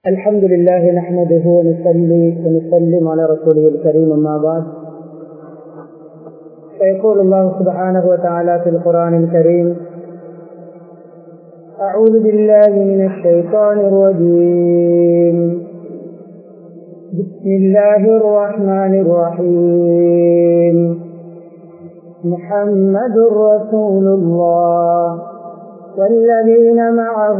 الحمد لله نحمده ونصلي ونسلم على رسوله الكريم أما بعد فيقول الله سبحانه وتعالى في القرآن الكريم أعوذ بالله من الشيطان الرجيم بسم الله الرحمن الرحيم محمد رسول الله والذين معه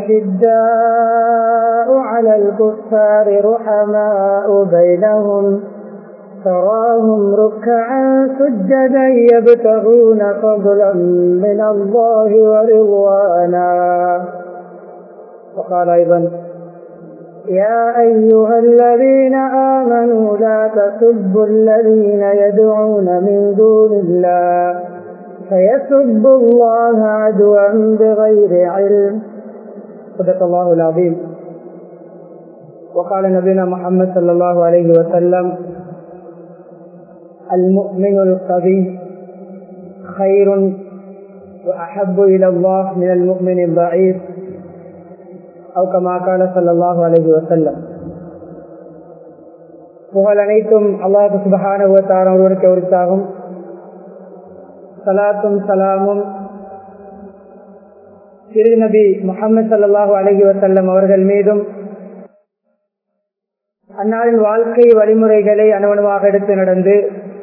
أشداء على الكفار رحماء بينهم تراهم ركعا سجدا يبتغون فضلا من الله ورضوانا وقال أيضا يا أيها الذين آمنوا لا تسبوا الذين يدعون من دون الله فيسبوا الله عدوا بغير علم صدق الله العظيم وقال نبينا محمد صلى الله عليه وسلم المؤمن القوي خير وأحب إلى الله من المؤمن الضعيف أو كما قال صلى الله عليه وسلم புகழ் அனைத்தும் அல்லாஹு சுபகான ஒருவருக்கு உரித்தாகும் சலாத்தும் சலாமும் திரு நபி முகமது சல்லாஹூ அலஹி வசல்லம் அவர்கள் மீதும் அன்னாரின் வாழ்க்கை வழிமுறைகளை அணுவணுவாக எடுத்து நடந்து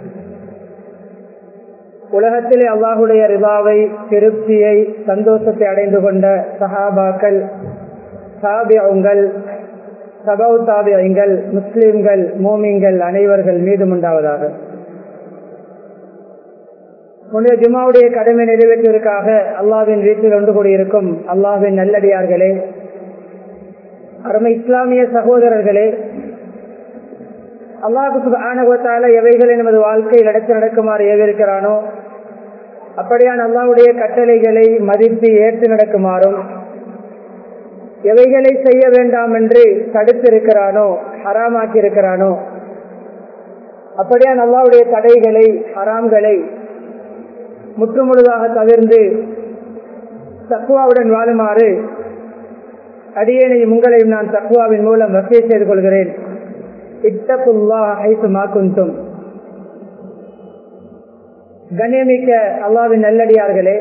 உலகத்திலே அல்லாஹுடைய ரிபாவை திருப்தியை சந்தோஷத்தை அடைந்து கொண்ட சஹாபாக்கள் சாபியங்கள் சபவு தாபியங்கள் முஸ்லிம்கள் மோமிங்கள் அனைவர்கள் மீதும் உண்டாவதாக முன்னைய ஜுமாவுடைய கடமை நிறைவேற்றுவதற்காக அல்லாவின் வீட்டில் ஒன்று கூடியிருக்கும் அல்லாவின் நல்லடியார்களே அருமை இஸ்லாமிய சகோதரர்களே அல்லாஹு ஆனகத்தால எவைகளை நமது வாழ்க்கையில் நடத்தி நடக்குமாறு ஏவிருக்கிறானோ அப்படியான அல்லாவுடைய கட்டளைகளை மதித்து ஏற்று நடக்குமாறும் எவைகளை செய்ய வேண்டாம் என்று தடுத்திருக்கிறானோ ஹராமாக்கி இருக்கிறானோ அப்படியான அல்லாவுடைய தடைகளை ஹராம்களை முற்றுமுழுதாக தவிர்ந்து தக்குவாவுடன் வாழுமாறு அடியேனையும் உங்களையும் நான் தக்குவாவின் மூலம் வசதி செய்து கொள்கிறேன் இத்தகுல்லா ஐசு மாக்குந்தும் கண்ணியமிக்க அல்லாவின் நல்லடியார்களே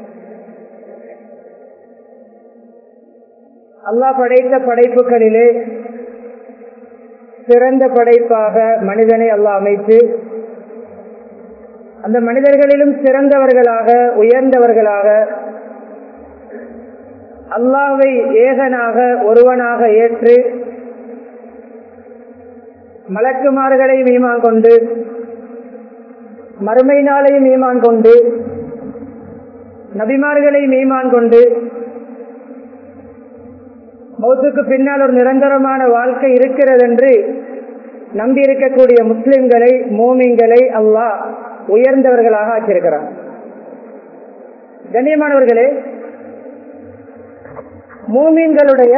அல்லாஹ் படைத்த படைப்புகளிலே சிறந்த படைப்பாக மனிதனை அல்லாஹ் அமைத்து அந்த மனிதர்களிலும் சிறந்தவர்களாக உயர்ந்தவர்களாக அல்லாவை ஏகனாக ஒருவனாக ஏற்று மலக்குமார்களையும் ஈமான் கொண்டு மறுமை நாளையும் ஈமான் கொண்டு நபிமார்களையும் ஈமான் கொண்டு மௌத்துக்கு பின்னால் ஒரு நிரந்தரமான வாழ்க்கை இருக்கிறது என்று நம்பி இருக்கக்கூடிய முஸ்லிம்களை மோமிங்களை அல்லாஹ் உயர்ந்தவர்களாக ஆக்கியிருக்கிறார் கண்ணியமானவர்களே மூமீன்களுடைய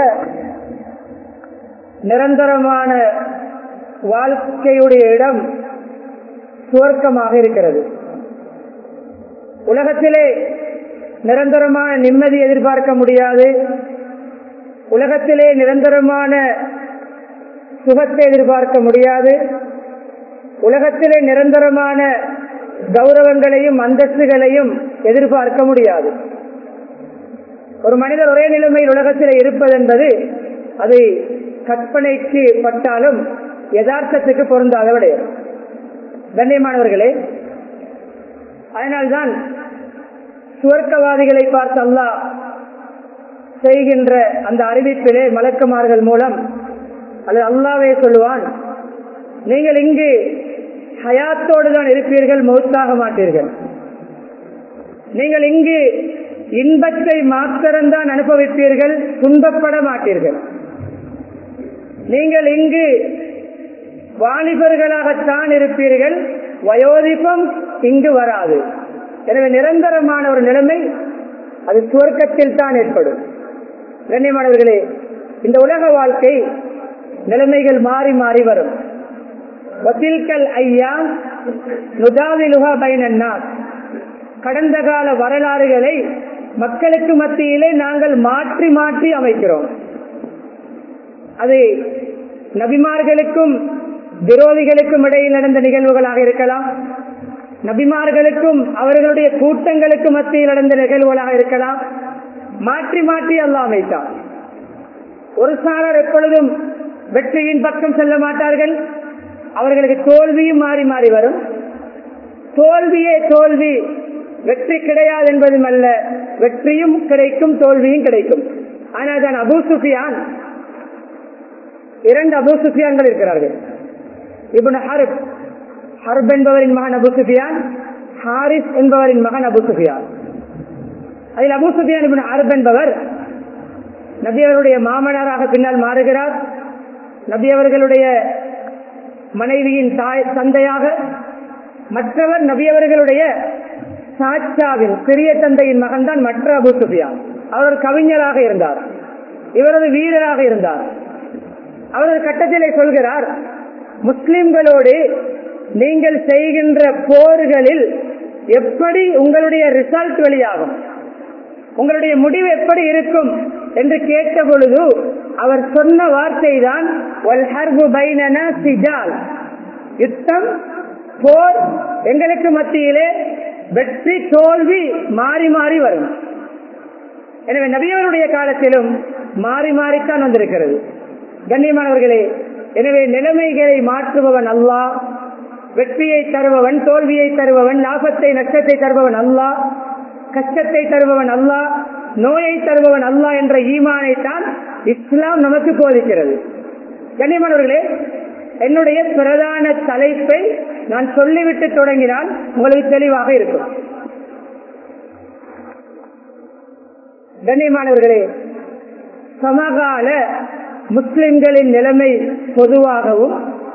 நிரந்தரமான வாழ்க்கையுடைய இடம் சுவர்க்கமாக இருக்கிறது உலகத்திலே நிரந்தரமான நிம்மதி எதிர்பார்க்க முடியாது உலகத்திலே நிரந்தரமான சுகத்தை எதிர்பார்க்க முடியாது உலகத்திலே நிரந்தரமான கௌரவங்களையும் அந்தஸ்துகளையும் எதிர்பார்க்க முடியாது ஒரு மனிதர் ஒரே நிலைமையில் உலகத்தில் இருப்பது என்பது அது கற்பனைக்கு பட்டாலும் யதார்த்தத்துக்கு பொருந்தாத விடையும் கண்ணியமானவர்களே அதனால்தான் சுவர்க்கவாதிகளை பார்த்து அல்லா செய்கின்ற அந்த அறிவிப்பிலே மலக்குமார்கள் மூலம் அல்லது அல்லாவே சொல்லுவான் நீங்கள் இங்கு ஹயாத்தோடு தான் இருப்பீர்கள் மௌத்தாக மாட்டீர்கள் நீங்கள் இங்கு இன்பத்தை மாத்திரம்தான் அனுபவிப்பீர்கள் துன்பப்பட மாட்டீர்கள் நீங்கள் இங்கு வாலிபர்களாகத்தான் இருப்பீர்கள் வயோதிபம் இங்கு வராது எனவே நிரந்தரமான ஒரு நிலைமை அது சுவர்க்கத்தில் தான் ஏற்படும் கண்ணியமானவர்களே இந்த உலக வாழ்க்கை நிலைமைகள் மாறி மாறி வரும் வசில்கல் ஐயா நுதாவிலுகா பைனன்னா கடந்த கால வரலாறுகளை மக்களுக்கு மத்தியிலே நாங்கள் மாற்றி மாற்றி அமைக்கிறோம் அது நபிமார்களுக்கும் விரோதிகளுக்கும் இடையில் நடந்த நிகழ்வுகளாக இருக்கலாம் நபிமார்களுக்கும் அவர்களுடைய கூட்டங்களுக்கு மத்தியில் நடந்த நிகழ்வுகளாக இருக்கலாம் மாற்றி மாற்றி அல்லா அமைத்தார் ஒரு சாரர் எப்பொழுதும் வெற்றியின் பக்கம் செல்ல மாட்டார்கள் அவர்களுக்கு தோல்வியும் மாறி மாறி வரும் தோல்வியே தோல்வி வெற்றி கிடையாது என்பதும் அல்ல வெற்றியும் கிடைக்கும் தோல்வியும் கிடைக்கும் ஆனால் தான் அபு சுஃபியான் இரண்டு அபு சுஃபியான்கள் இருக்கிறார்கள் இபுன் ஹர்ப் ஹர்ப் என்பவரின் மகன் அபு சுஃபியான் ஹாரிஸ் என்பவரின் மகன் அபு சுஃபியான் அதில் அபு சுஃபியான் இபுன் ஹர்ப் என்பவர் நபி அவருடைய மாமனாராக பின்னால் மாறுகிறார் நபி அவர்களுடைய மனைவியின் தாய் தந்தையாக மற்றவர் நபி அவர்களுடைய சாச்சாவின் பெரிய தந்தையின் மகன்தான் மற்ற அபு சுஃபியான் அவர் கவிஞராக இருந்தார் இவரது வீரராக இருந்தார் அவரது கட்டத்திலே சொல்கிறார் முஸ்லிம்களோடு நீங்கள் செய்கின்ற போர்களில் எப்படி உங்களுடைய ரிசல்ட் வெளியாகும் உங்களுடைய முடிவு எப்படி இருக்கும் என்று கேட்ட பொழுது அவர் சொன்ன வார்த்தை தான் யுத்தம் போர் எங்களுக்கு மத்தியிலே வெற்றி தோல்வி மாறி மாறி வரும் எனவே நபியவருடைய காலத்திலும் மாறி மாறித்தான் வந்திருக்கிறது கண்ணியமானவர்களே எனவே நிலைமைகளை மாற்றுபவன் அல்லா வெற்றியை தருபவன் தோல்வியை தருபவன் லாபத்தை நஷ்டத்தை தருபவன் அல்லா கஷ்டத்தை தருபவன் அல்லா நோயை தருபவன் அல்லா என்ற ஈமானை தான் இஸ்லாம் நமக்கு போதிக்கிறது கண்ணியமானவர்களே என்னுடைய பிரதான தலைப்பை நான் சொல்லிவிட்டு தொடங்கினால் உங்களுக்கு தெளிவாக இருக்கும் கண்ணியமானவர்களே சமகால முஸ்லிம்களின் நிலைமை பொதுவாகவும்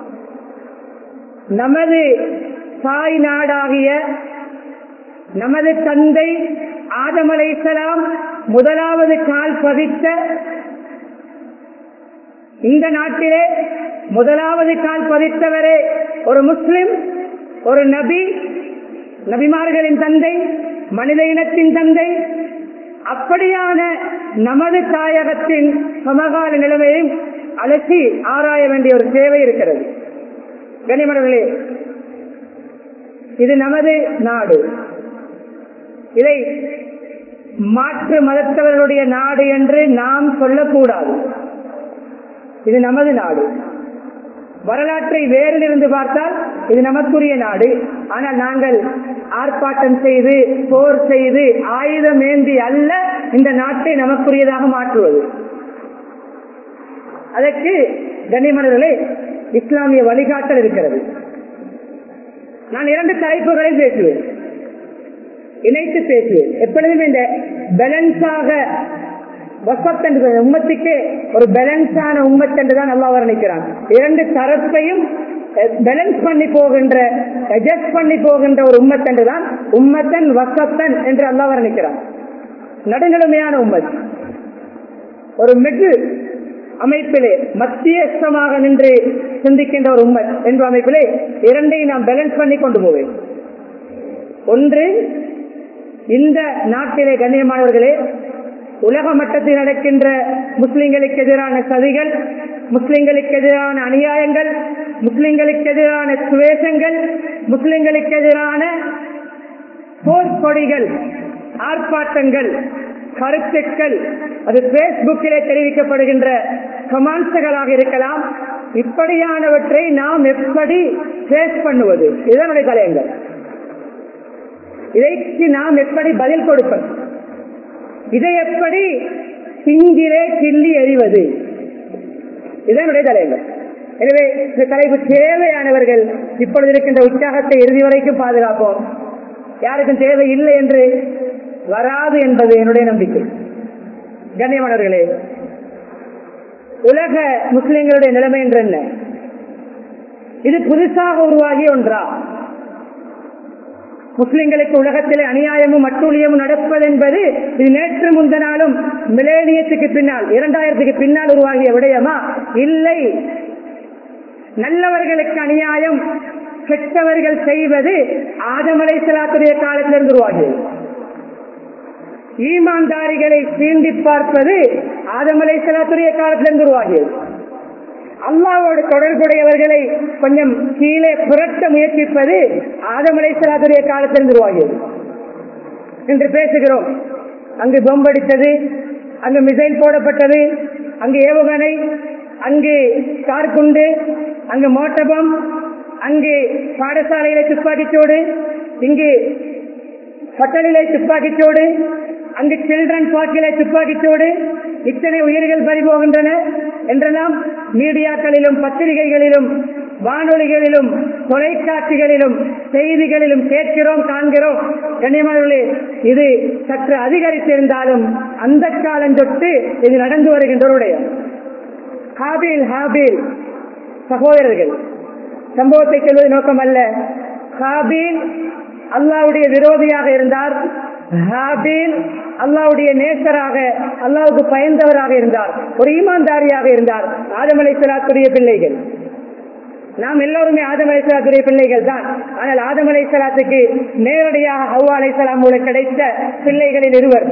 நமது தாய் நாடாகிய நமது தந்தை ஆதம் அலைசலாம் முதலாவது கால் பதித்த இந்த நாட்டிலே முதலாவது கால் பதித்தவரே ஒரு முஸ்லிம் ஒரு நபி நபிமார்களின் தந்தை மனித இனத்தின் தந்தை அப்படியான நமது தாயகத்தின் சமகால நிலைமையை அலசி ஆராய வேண்டிய ஒரு தேவை இருக்கிறது கனிமர்களே இது நமது நாடு இதை மாற்று மதத்தவர்களுடைய நாடு என்று நாம் சொல்லக்கூடாது இது நமது நாடு வரலாற்றை வேறிலிருந்து பார்த்தால் இது நமக்குரிய நாடு ஆனால் நாங்கள் ஆர்ப்பாட்டம் செய்து போர் செய்து ஆயுதம் ஏந்தி அல்ல இந்த நாட்டை நமக்குரியதாக மாற்றுவது அதற்கு கண்ணியமனர்களே இஸ்லாமிய வழிகாட்டல் இருக்கிறது நான் இரண்டு தலைப்புகளை பேசுவேன் இணைத்து பேசுவேன் எப்பொழுதும் இந்த பேலன்ஸாக வசத் என்று உம்மத்துக்கே ஒரு பேலன்ஸான உம்மத் என்று தான் நல்லா வர்ணிக்கிறான் இரண்டு தரப்பையும் பேலன்ஸ் பண்ணி போகின்ற அட்ஜஸ்ட் பண்ணி போகின்ற ஒரு உம்மத் என்றுதான் உம்மத்தன் வசத்தன் என்று அல்லா வர்ணிக்கிறான் நடுநிலைமையான உம்மத் ஒரு மிகு அமைப்பிலே மத்தியஸ்தமாக நின்று சிந்திக்கின்ற ஒரு உண்மை என்ற அமைப்பிலே இரண்டையும் நாம் பேலன்ஸ் பண்ணி கொண்டு போவேன் ஒன்று இந்த நாட்டிலே கண்ணியமானவர்களே உலக மட்டத்தில் நடக்கின்ற முஸ்லிம்களுக்கு எதிரான சதிகள் முஸ்லிம்களுக்கு எதிரான அநியாயங்கள் முஸ்லிம்களுக்கு எதிரான சுவேசங்கள் முஸ்லிம்களுக்கு எதிரான போர்க்கொடிகள் ஆர்ப்பாட்டங்கள் கருத்துக்கள் அது பேஸ்புக்கிலே தெரிவிக்கப்படுகின்ற கமான்ஸுகளாக இருக்கலாம் இப்படியானவற்றை நாம் எப்படி பேஸ் பண்ணுவது இதனுடைய தலையங்கள் இதைக்கு நாம் எப்படி பதில் கொடுப்பது இதை எப்படி சிங்கிலே கிள்ளி எறிவது இதனுடைய தலையங்கள் எனவே இந்த தலைப்பு தேவையானவர்கள் இப்பொழுது இருக்கின்ற உற்சாகத்தை இறுதி வரைக்கும் பாதுகாப்போம் யாருக்கும் தேவை இல்லை என்று வராது என்பது என்னுடைய நம்பிக்கை கண்ணியமானவர்களே உலக முஸ்லிம்களுடைய நிலைமை என்று என்ன இது புதுசாக உருவாகிய ஒன்றா முஸ்லிம்களுக்கு உலகத்திலே அநியாயமும் அட்டூழியமும் நடப்பது என்பது இது நேற்று முந்த நாளும் மிலேனியத்துக்கு பின்னால் இரண்டாயிரத்துக்கு பின்னால் உருவாகிய விடயமா இல்லை நல்லவர்களுக்கு அநியாயம் கெட்டவர்கள் செய்வது ஆதமலை செலாத்துடைய காலத்திலிருந்து உருவாகியது ஈமான்தாரிகளை சீண்டி பார்ப்பது ஆதமலை செலாத்துடைய காலத்திலிருந்து உருவாகியது அல்லாவோடு தொடர்புடையவர்களை கொஞ்சம் கீழே புரட்ட முயற்சிப்பது ஆதமலை சலாத்துடைய காலத்திலிருந்து உருவாகியது என்று பேசுகிறோம் அங்கு பொம்படித்தது அங்கு மிசைல் போடப்பட்டது அங்கு ஏவுகணை அங்கு கார்குண்டு அங்கு மோட்டபம் அங்கு பாடசாலையில துப்பாக்கிச்சோடு இங்கு ஹோட்டலிலே துப்பாக்கிச்சோடு அங்கு சில்ட்ரன் பார்க்கிலே துப்பாக்கிச்சோடு இத்தனை உயிர்கள் பறிபோகின்றன என்றெல்லாம் மீடியாக்களிலும் பத்திரிகைகளிலும் வானொலிகளிலும் தொலைக்காட்சிகளிலும் செய்திகளிலும் கேட்கிறோம் காண்கிறோம் கண்ணியமானவர்களே இது சற்று அதிகரித்திருந்தாலும் அந்த காலம் தொட்டு இது நடந்து வருகின்றவருடைய ஹாபீல் ஹாபீல் சகோதரர்கள் சம்பவத்தை சொல்வது நோக்கம் அல்ல ஹாபீல் அல்லாவுடைய விரோதியாக இருந்தார் ஹாபீல் அல்லாவுடைய நேசராக அல்லாவுக்கு பயந்தவராக இருந்தார் ஒரு ஈமான்தாரியாக இருந்தார் ஆதம் அலைசலாத்துடைய பிள்ளைகள் நாம் எல்லோருமே ஆதம் அலைசலாத்துடைய பிள்ளைகள் தான் ஆனால் ஆதம் அலைசலாத்துக்கு நேரடியாக ஹவ்வா அலைசலாம் மூலம் கிடைத்த பிள்ளைகளில் இருவர்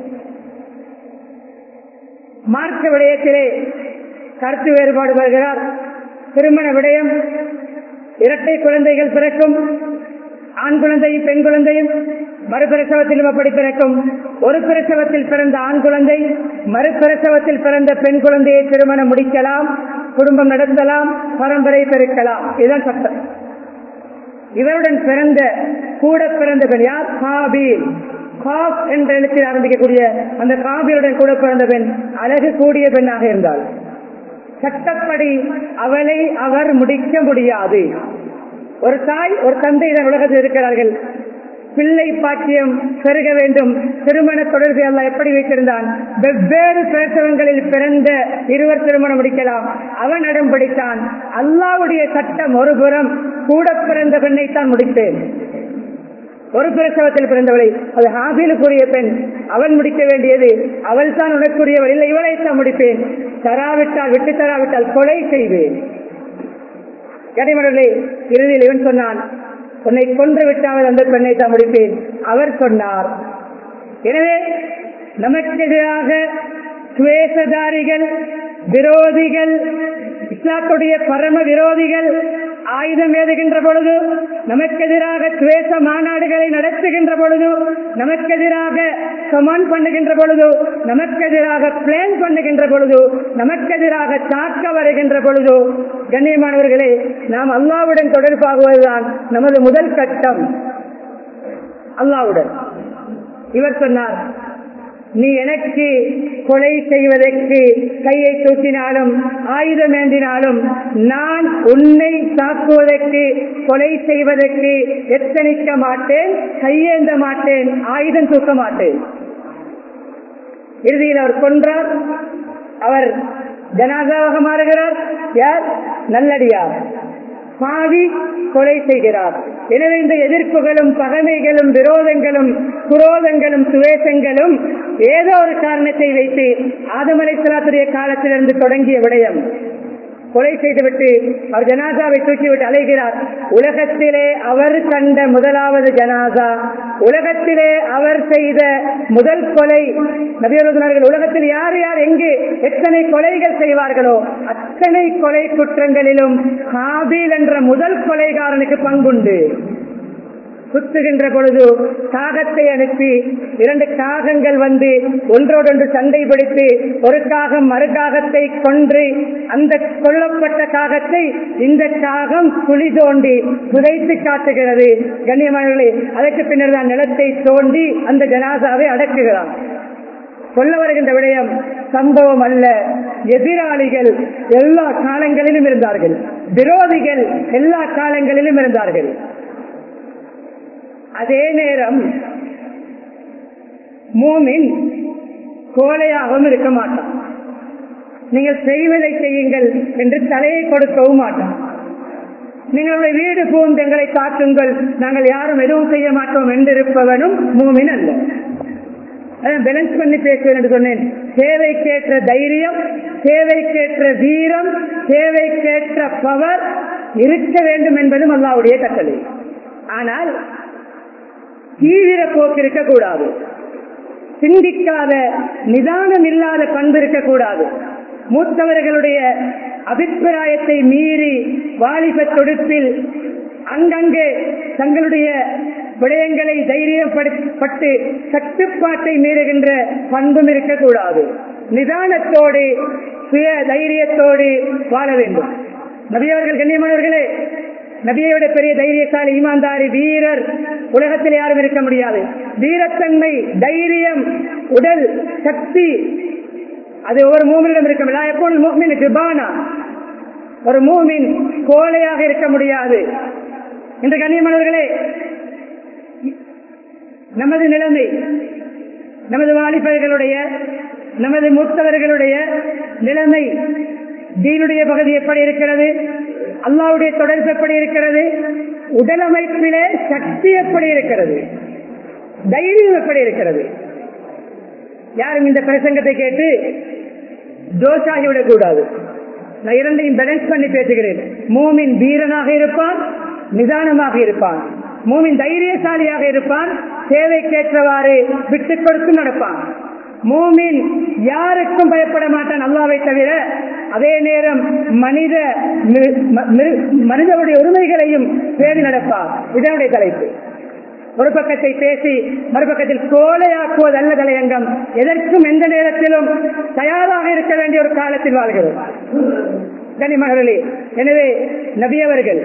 மார்க்க விடயத்திலே கருத்து வேறுபாடு வருகிறார் திருமண விடயம் இரட்டை குழந்தைகள் பிறக்கும் ஆண் குழந்தையும் பெண் குழந்தையும் மறுபிரசவத்திலும் அப்படி பிறக்கும் ஒரு பிரசவத்தில் பிறந்த ஆண் குழந்தை மறுபிரசவத்தில் பிறந்த பெண் குழந்தையை திருமணம் முடிக்கலாம் குடும்பம் நடத்தலாம் பரம்பரை பெருக்கலாம் இதுதான் சட்டம் இவருடன் பிறந்த கூட பிறந்த பெண் யார் காபீல் காப் என்ற எழுத்தில் ஆரம்பிக்கக்கூடிய அந்த காபியுடன் கூட பிறந்த பெண் அழகு கூடிய பெண்ணாக இருந்தாள் சட்டப்படி அவளை அவர் முடிக்க முடியாது ஒரு தாய் ஒரு தந்தை இதன் உலகத்தில் இருக்கிறார்கள் பிள்ளை பாக்கியம் பெருக வேண்டும் திருமண தொடர்பு அல்ல எப்படி வைத்திருந்தான் வெவ்வேறு பிரசவங்களில் பிறந்த இருவர் திருமணம் முடிக்கலாம் அவன் அடம் பிடித்தான் அல்லாவுடைய சட்டம் ஒருபுறம் கூட பிறந்த பெண்ணைத்தான் முடித்தேன் ஒரு பிரசவத்தில் பிறந்தவளை அது ஹாபிலுக்குரிய பெண் அவன் முடிக்க வேண்டியது அவள் தான் உனக்குரியவள் இல்லை இவளைத்தான் முடிப்பேன் தராவிட்டால் விட்டு தராவிட்டால் கொலை செய்வேன் கடைமடர்களே இறுதியில் இவன் சொன்னான் உன்னை கொன்று விட்டாமல் அந்த பெண்ணை தான் முடிப்பேன் அவர் சொன்னார் எனவே நமக்கு எதிராக சுவேசதாரிகள் விரோதிகள் இஸ்லாத்துடைய பரம விரோதிகள் ஆயுதம் ஏதுகின்ற பொழுது நமக்கு எதிராக துவேச மாநாடுகளை நடத்துகின்ற பொழுது நமக்கு எதிராக கமாண்ட் பண்ணுகின்ற பொழுது நமக்கு எதிராக பிளான் பண்ணுகின்ற பொழுது நமக்கு எதிராக தாக்க வருகின்ற பொழுது கண்ணியமானவர்களே நாம் அல்லாவுடன் தொடர்பாகுவதுதான் நமது முதல் கட்டம் அல்லாவுடன் இவர் சொன்னார் நீ எனக்கு கொலை செய்வதற்கு கையை தூக்கினாலும் ஆயுதம் ஏந்தினாலும் நான் உன்னை தாக்குவதற்கு கொலை செய்வதற்கு எத்தனிக்க மாட்டேன் கையேந்த மாட்டேன் ஆயுதம் தூக்க மாட்டேன் இறுதியில் அவர் கொன்றார் அவர் ஜனாதாவாக மாறுகிறார் யார் நல்லடியார் பாவி கொலை செய்கிறார் எனவே இந்த எதிர்ப்புகளும் பகைமைகளும் விரோதங்களும் குரோதங்களும் சுவேசங்களும் ஏதோ ஒரு காரணத்தை வைத்து ஆதமலை சலாத்துடைய காலத்திலிருந்து தொடங்கிய விடயம் கொலை செய்துவிட்டு அவர் ஜனாசாவை தூக்கிவிட்டு அலைகிறார் உலகத்திலே அவர் கண்ட முதலாவது ஜனாசா உலகத்திலே அவர் செய்த முதல் கொலை நபியர்கள் உலகத்தில் யார் யார் எங்கு எத்தனை கொலைகள் செய்வார்களோ அத்தனை கொலை குற்றங்களிலும் காபீல் என்ற முதல் கொலைகாரனுக்கு பங்குண்டு குத்துகின்ற பொழுது காகத்தை அனுப்பி இரண்டு காகங்கள் வந்து ஒன்றோடொன்று சண்டை பிடித்து ஒரு காகம் மறு காகத்தை கொன்று அந்த கொல்லப்பட்ட காகத்தை இந்த காகம் குழி தோண்டி புதைத்து காட்டுகிறது கண்ணியமானவர்களே அதற்கு பின்னர் தான் நிலத்தை தோண்டி அந்த ஜனாசாவை அடக்குகிறான் சொல்ல வருகின்ற விடயம் சம்பவம் அல்ல எதிராளிகள் எல்லா காலங்களிலும் இருந்தார்கள் விரோதிகள் எல்லா காலங்களிலும் இருந்தார்கள் அதே நேரம் மூமின் கோலையாகவும் இருக்க மாட்டான் நீங்கள் செய்வதை செய்யுங்கள் என்று தலையை கொடுக்கவும் மாட்டான் நீங்களுடைய வீடு பூந்து எங்களை காட்டுங்கள் நாங்கள் யாரும் எதுவும் செய்ய மாட்டோம் என்றிருப்பவனும் மூமின் அல்ல பேலன்ஸ் பண்ணி பேசுவேன் என்று சொன்னேன் தேவைக்கேற்ற தைரியம் தேவைக்கேற்ற வீரம் தேவைக்கேற்ற பவர் இருக்க வேண்டும் என்பதும் அல்லாவுடைய கட்டளை ஆனால் தீவிர போக்கு இருக்கக்கூடாது சிந்திக்காத நிதானம் இல்லாத பண்பு இருக்கக்கூடாது மூத்தவர்களுடைய அபிப்பிராயத்தை மீறி வாலிப தொடுப்பில் அங்கங்கே தங்களுடைய விடயங்களை தைரியப்பட்டு கட்டுப்பாட்டை மீறுகின்ற பண்பும் இருக்கக்கூடாது நிதானத்தோடு சுய தைரியத்தோடு வாழ வேண்டும் நபியவர்கள் கண்ணியமானவர்களே நபியோட பெரிய தைரியசாலி ஈமான்தாரி வீரர் உலகத்தில் யாரும் இருக்க முடியாது வீரத்தன்மை தைரியம் உடல் சக்தி அது ஒவ்வொரு மூமினிடம் இருக்க முடியாது எப்போது மூமின் ஜிபானா ஒரு மூமின் கோலையாக இருக்க முடியாது இன்று கண்ணியமானவர்களே நமது நிலைமை நமது வாலிபர்களுடைய நமது மூத்தவர்களுடைய நிலைமை தீனுடைய பகுதி எப்படி இருக்கிறது அல்லாவுடைய தொடர்பு எப்படி இருக்கிறது உடலமைப்பிலே சக்தி எப்படி இருக்கிறது தைரியம் எப்படி இருக்கிறது யாரும் இந்த பிரசங்கத்தை கேட்டு ஜோஷாகிவிடக் கூடாது நான் இரண்டையும் பேலன்ஸ் பண்ணி பேசுகிறேன் மூமின் வீரனாக இருப்பான் நிதானமாக இருப்பான் மூமின் தைரியசாலியாக இருப்பான் தேவைக்கேற்றவாறு விட்டுக் கொடுத்து நடப்பான் மூமின் யாருக்கும் பயப்பட மாட்டான் அல்லாவை தவிர அதே நேரம் மனித மனிதனுடைய உரிமைகளையும் பேணி நடப்பார் இதனுடைய தலைப்பு ஒரு பக்கத்தை பேசி மறுபக்கத்தில் கோலையாக்குவது அல்ல தலையங்கம் எதற்கும் எந்த நேரத்திலும் தயாராக இருக்க வேண்டிய ஒரு காலத்தில் வாழ்கிறோம் கனிமகளே எனவே நபியவர்கள்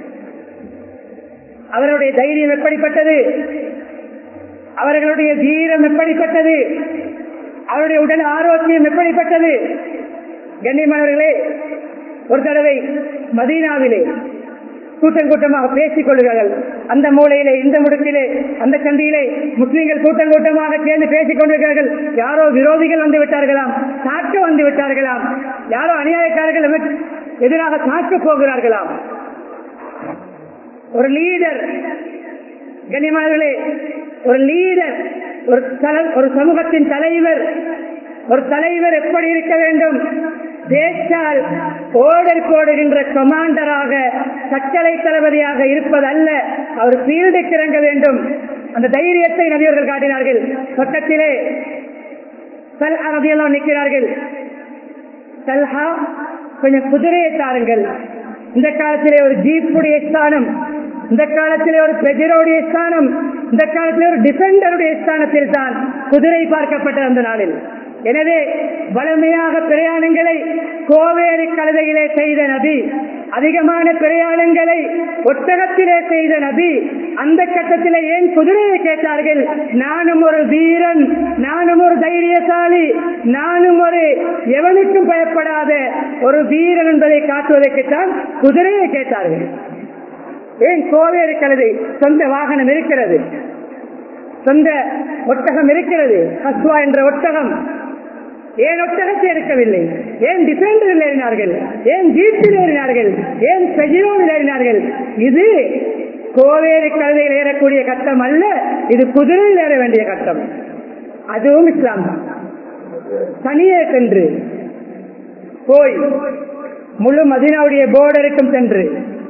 அவருடைய தைரியம் எப்படிப்பட்டது அவர்களுடைய வீரம் எப்படிப்பட்டது அவருடைய உடல் ஆரோக்கியம் எப்படிப்பட்டது கண்ணியமானவர்களே ஒரு தடவை மதீனாவிலே கூட்டம் கூட்டமாக பேசிக் கொள்கிறார்கள் அந்த மூலையிலே இந்த முடத்திலே அந்த சந்தியிலே முஸ்லீம்கள் கூட்டம் கூட்டமாக சேர்ந்து பேசிக் கொண்டிருக்கிறார்கள் யாரோ விரோதிகள் வந்து விட்டார்களாம் தாக்க வந்து விட்டார்களாம் யாரோ அநியாயக்காரர்கள் எதிராக தாக்க போகிறார்களாம் ஒரு லீடர் கண்ணியமானவர்களே ஒரு லீடர் ஒரு ஒரு சமூகத்தின் தலைவர் ஒரு தலைவர் எப்படி இருக்க வேண்டும் தேசால் ஓடர் போடுகின்ற கமாண்டராக கட்டளை தளபதியாக இருப்பதல்ல அவர் ஃபீல்டுக்கு இறங்க வேண்டும் அந்த தைரியத்தை நபியவர்கள் காட்டினார்கள் பக்கத்திலே சல்ஹா நபியெல்லாம் நிற்கிறார்கள் சல்ஹா கொஞ்சம் குதிரையை தாருங்கள் இந்த காலத்திலே ஒரு ஜீப்புடைய ஸ்தானம் இந்த காலத்திலே ஒரு பெஜரோடைய ஸ்தானம் இந்த காலத்திலே ஒரு டிஃபெண்டருடைய ஸ்தானத்தில் தான் குதிரை பார்க்கப்பட்ட அந்த நாளில் எனவே வலிமையாக பிரயாணங்களை கோவேறு கழுதையிலே செய்த நபி அதிகமான பிரயாணங்களை ஒட்டகத்திலே செய்த நபி அந்த கட்டத்திலே ஏன் குதிரையை கேட்டார்கள் நானும் ஒரு வீரன் நானும் ஒரு தைரியசாலி நானும் ஒரு எவனுக்கும் பயப்படாத ஒரு வீரன் என்பதை காட்டுவதற்குத்தான் குதிரையை கேட்டார்கள் ஏன் கோவேறு கழுதை சொந்த வாகனம் இருக்கிறது சொந்த ஒட்டகம் இருக்கிறது ஹஸ்வா என்ற ஒட்டகம் ஏன் ஒட்டகத்தை எடுக்கவில்லை ஏன் டிஃபெண்டரில் ஏறினார்கள் ஏன் ஜீப்பில் ஏறினார்கள் ஏன் பெஜிரோவில் ஏறினார்கள் இது கோவேறு கழுதையில் ஏறக்கூடிய கட்டம் அல்ல இது குதிரையில் ஏற வேண்டிய கட்டம் அதுவும் இஸ்லாம் தான் தனியே சென்று போய் முழு மதினாவுடைய போர்டருக்கும் சென்று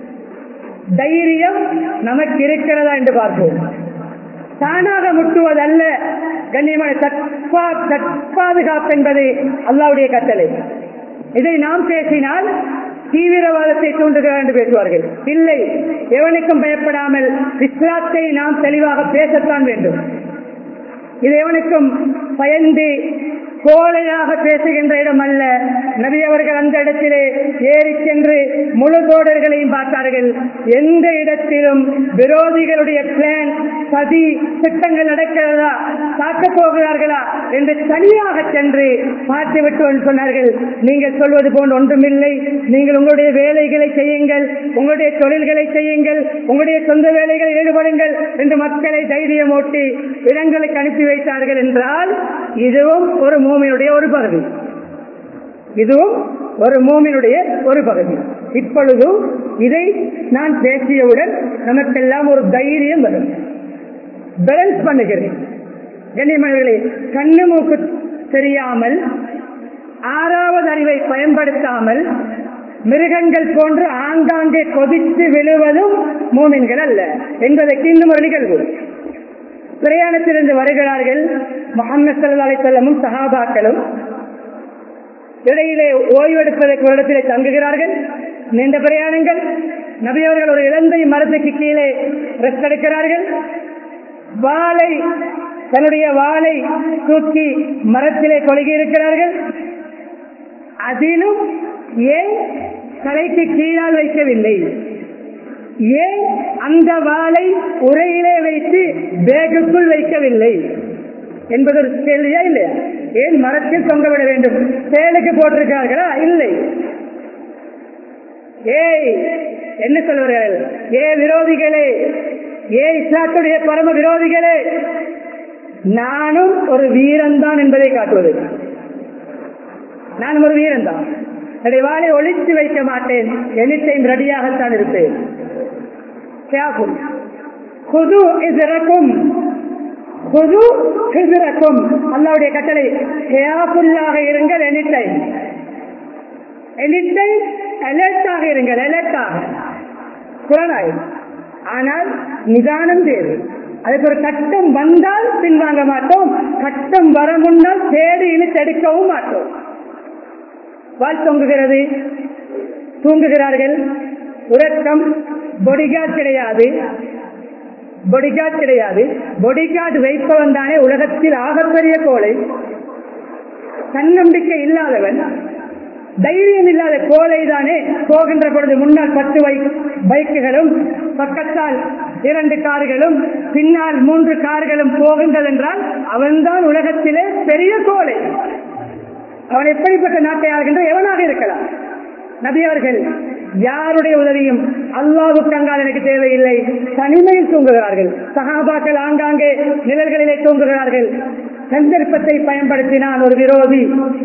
தைரியம் நமக்கு இருக்கிறதா என்று பார்ப்போம் தானாக முட்டுவதல்ல கண்ணியமான தற்பாதுகாப்பு என்பது அல்லாவுடைய கட்டளை இதை நாம் பேசினால் தீவிரவாதத்தை தூண்டுகிறார் என்று பேசுவார்கள் இல்லை எவனுக்கும் பயப்படாமல் இஸ்லாத்தை நாம் தெளிவாக பேசத்தான் வேண்டும் இது எவனுக்கும் பயந்து கோழையாக பேசுகின்ற இடம் அல்ல நபி அவர்கள் அந்த இடத்திலே ஏறி சென்று முழு தோடர்களையும் பார்த்தார்கள் எந்த இடத்திலும் விரோதிகளுடைய பிளான் சதி திட்டங்கள் நடக்கிறதா தாக்கப் போகிறார்களா என்று தனியாக சென்று பார்த்துவிட்டு சொன்னார்கள் நீங்கள் சொல்வது போன்று ஒன்றுமில்லை நீங்கள் உங்களுடைய வேலைகளை செய்யுங்கள் உங்களுடைய தொழில்களை செய்யுங்கள் உங்களுடைய சொந்த வேலைகளில் ஈடுபடுங்கள் என்று மக்களை தைரியமூட்டி இடங்களுக்கு அனுப்பி வைத்தார்கள் என்றால் இதுவும் ஒரு மூமினுடைய ஒரு பகுதி இதுவும் ஒரு மூமினுடைய ஒரு பகுதி இப்பொழுதும் இதை நான் பேசியவுடன் நமக்கெல்லாம் ஒரு தைரியம் வரும் பேலன்ஸ் பண்ணுகிறேன் கண்ணியமனிகளே கண்ணு மூக்கு தெரியாமல் ஆறாவது அறிவை பயன்படுத்தாமல் மிருகங்கள் போன்று ஆங்காங்கே கொதித்து விழுவதும் மூமின்கள் அல்ல என்பதற்கு இன்னும் ஒரு நிகழ்வு பிரயாணத்திலிருந்து வருகிறார்கள் முகமது சல்லா அலிசல்லமும் சஹாபாக்களும் இடையிலே ஓய்வெடுப்பதற்கு ஒரு இடத்திலே தங்குகிறார்கள் நீண்ட பிரயாணங்கள் நபியவர்கள் ஒரு இழந்தை மரத்துக்கு கீழே ரெஸ்ட் எடுக்கிறார்கள் வாளை தன்னுடைய வாளை தூக்கி மரத்திலே கொழுகி இருக்கிறார்கள் அதிலும் ஏன் தலைக்கு கீழால் வைக்கவில்லை ஏன் அந்த வாளை உரையிலே வைத்து பேகுக்குள் வைக்கவில்லை என்பது ஒரு கேள்வியா இல்லையா ஏன் மரத்தில் தொங்கவிட வேண்டும் சேலுக்கு போட்டிருக்கிறார்களா இல்லை ஏய் என்ன சொல்வார்கள் ஏ விரோதிகளே ஏ இஸ்லாத்துடைய பரம விரோதிகளே நானும் ஒரு வீரன்தான் என்பதை காட்டுவது நான் ஒரு வீரன் தான் என்னுடைய வாளை ஒழித்து வைக்க மாட்டேன் எனிட்டையும் ரெடியாகத்தான் இருப்பேன் குது இதற்கும் குது இதற்கும் அல்லாவுடைய கட்டளை கேபுல்லாக இருங்கள் எனிட்டைம் எனிட்டைம் அலர்ட்டாக இருங்கள் அலர்ட்டாக குரானாய் ஆனால் நிதானம் தேவை அதுக்கு ஒரு கட்டம் வந்தால் பின்வாங்க மாட்டோம் கட்டம் வர முன்னால் தேடி இழுத்தெடுக்கவும் மாட்டோம் வாழ் தொங்குகிறது தூங்குகிறார்கள் உறக்கம் பொடிகார்ட் கிடையாது பொடிகார்ட் கிடையாது பொடிகார்டு வைப்பவன் தானே உலகத்தில் ஆகப்பெரிய கோளை தன்னம்பிக்கை இல்லாதவன் தைரியம் இல்லாத கோலை தானே போகின்ற பொழுது முன்னால் பத்து பைக்குகளும் பக்கத்தால் இரண்டு கார்களும் பின்னால் மூன்று கார்களும் போகின்றது என்றால் அவன்தான் உலகத்திலே பெரிய கோலை அவன் எப்படிப்பட்ட நாட்டை ஆகின்ற எவனாக இருக்கலாம் நபி அவர்கள் யாருடைய உதவியும் அல்லாவுக்கு அங்கால் எனக்கு தேவையில்லை தனிமையில் தூங்குகிறார்கள் சகாபாக்கள் ஆங்காங்கே நிழல்களிலே தூங்குகிறார்கள் சந்தர்ப்பத்தை பயன்படுத்தினான் ஒரு விரோதி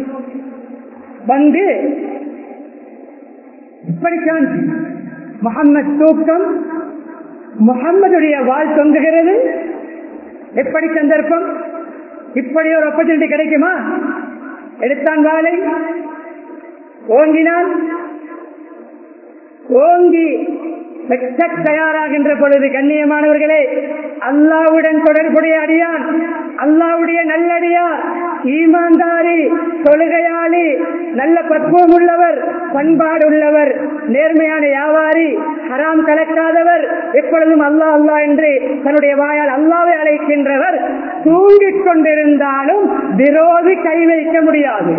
வந்து இப்படித்தான் முகம்மது தூக்கம் முகம்மதுடைய வாழ் தொங்குகிறது எப்படி சந்தர்ப்பம் இப்படி ஒரு ஆப்பர்ச்சுனிட்டி கிடைக்குமா எடுத்தான் வாளை ஓங்கினான் ஓங்கி வெட்ட தயாராகின்ற பொழுது கண்ணியமானவர்களே அல்லாவுடன் தொடர்புடைய அடியான் அல்லாவுடைய நல்லடியார் ஈமான்தாரி தொழுகையாளி நல்ல பக்குவம் உள்ளவர் பண்பாடு உள்ளவர் நேர்மையான வியாபாரி ஹராம் கலக்காதவர் எப்பொழுதும் அல்லா அல்லா என்று தன்னுடைய வாயால் அல்லாவை அழைக்கின்றவர் தூங்கிக் கொண்டிருந்தாலும் விரோதி கை வைக்க முடியாது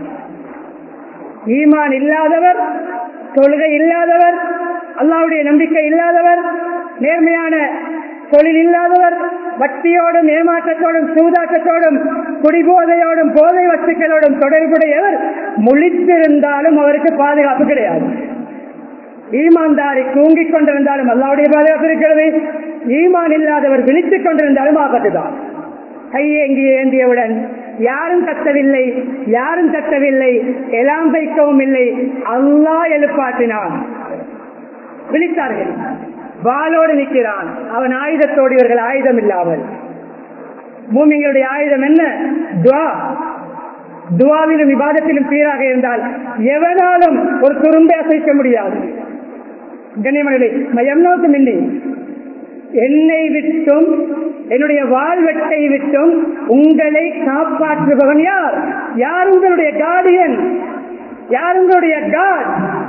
ஈமான் இல்லாதவர் தொழுகை இல்லாதவர் அல்லாவுடைய நம்பிக்கை இல்லாதவர் நேர்மையான தொழில் இல்லாதவர் வட்டியோடும் ஏமாற்றத்தோடும் சூதாட்டத்தோடும் குடிபோதையோடும் போதை வஸ்துக்களோடும் தொடர்புடையவர் முழித்திருந்தாலும் அவருக்கு பாதுகாப்பு கிடையாது ஈமான்தாரி தூங்கிக் கொண்டிருந்தாலும் அல்லாவுடைய பாதுகாப்பு இருக்கிறது ஈமான் இல்லாதவர் விழித்துக் கொண்டிருந்தாலும் ஆபத்துதான் கையேங்கி ஏந்தியவுடன் யாரும் கத்தவில்லை யாரும் கத்தவில்லை எல்லாம் வைக்கவும் இல்லை அல்லா எழுப்பாட்டினான் விழித்தார்கள் வாளோடு நிற்கிறான் அவன் ஆயுதத்தோடு இவர்கள் ஆயுதம் இல்லாமல் பூமிங்களுடைய ஆயுதம் என்ன துவா துவாவிலும் விவாதத்திலும் சீராக இருந்தால் எவனாலும் ஒரு துரும்பை அசைக்க முடியாது கண்ணியமனிலே மயம் நோக்கம் இல்லை என்னை விட்டும் என்னுடைய வாழ்வெட்டை விட்டும் உங்களை காப்பாற்றுபவன் யார் யார் உங்களுடைய கார்டியன் யார் உங்களுடைய காட்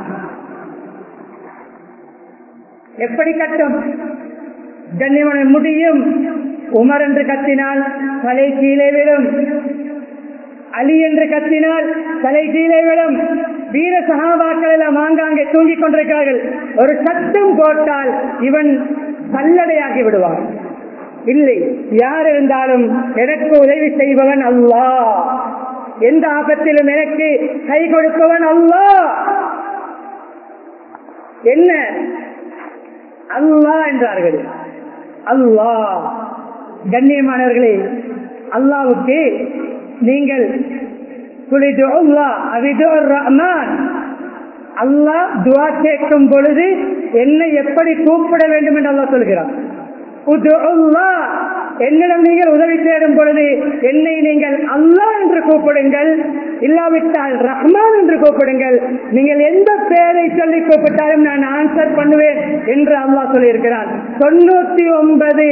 எப்படி கட்டும் கண்ணியமன முடியும் உமர் என்று கத்தினால் தலை கீழே விடும் அலி என்று கத்தினால் தலை கீழே விடும் வீர சகாபாக்கள் எல்லாம் ஆங்காங்கே தூங்கிக் கொண்டிருக்கிறார்கள் ஒரு சத்தம் போட்டால் இவன் பல்லடையாகி விடுவான் இல்லை யார் இருந்தாலும் எனக்கு உதவி செய்பவன் அல்லா எந்த ஆபத்திலும் எனக்கு கை கொடுப்பவன் அல்லா என்ன அல்லா என்றார்கள் அல்லா கண்ணியமானவர்களே அல்லாவுக்கு நீங்கள் ரஹ்மான் அல்லாஹ் துவா கேட்கும் பொழுது என்னை எப்படி கூப்பிட வேண்டும் என்று அல்லாஹ் சொல்கிறான் என்னிடம் நீங்கள் உதவி தேடும் பொழுது என்னை நீங்கள் அல்லாஹ் என்று கூப்பிடுங்கள் இல்லாவிட்டால் ரஹ்மான் என்று கூப்பிடுங்கள் நீங்கள் எந்த பெயரை சொல்லி கூப்பிட்டாலும் நான் ஆன்சர் பண்ணுவேன் என்று அல்லாஹ் சொல்லியிருக்கிறான் தொண்ணூத்தி ஒன்பது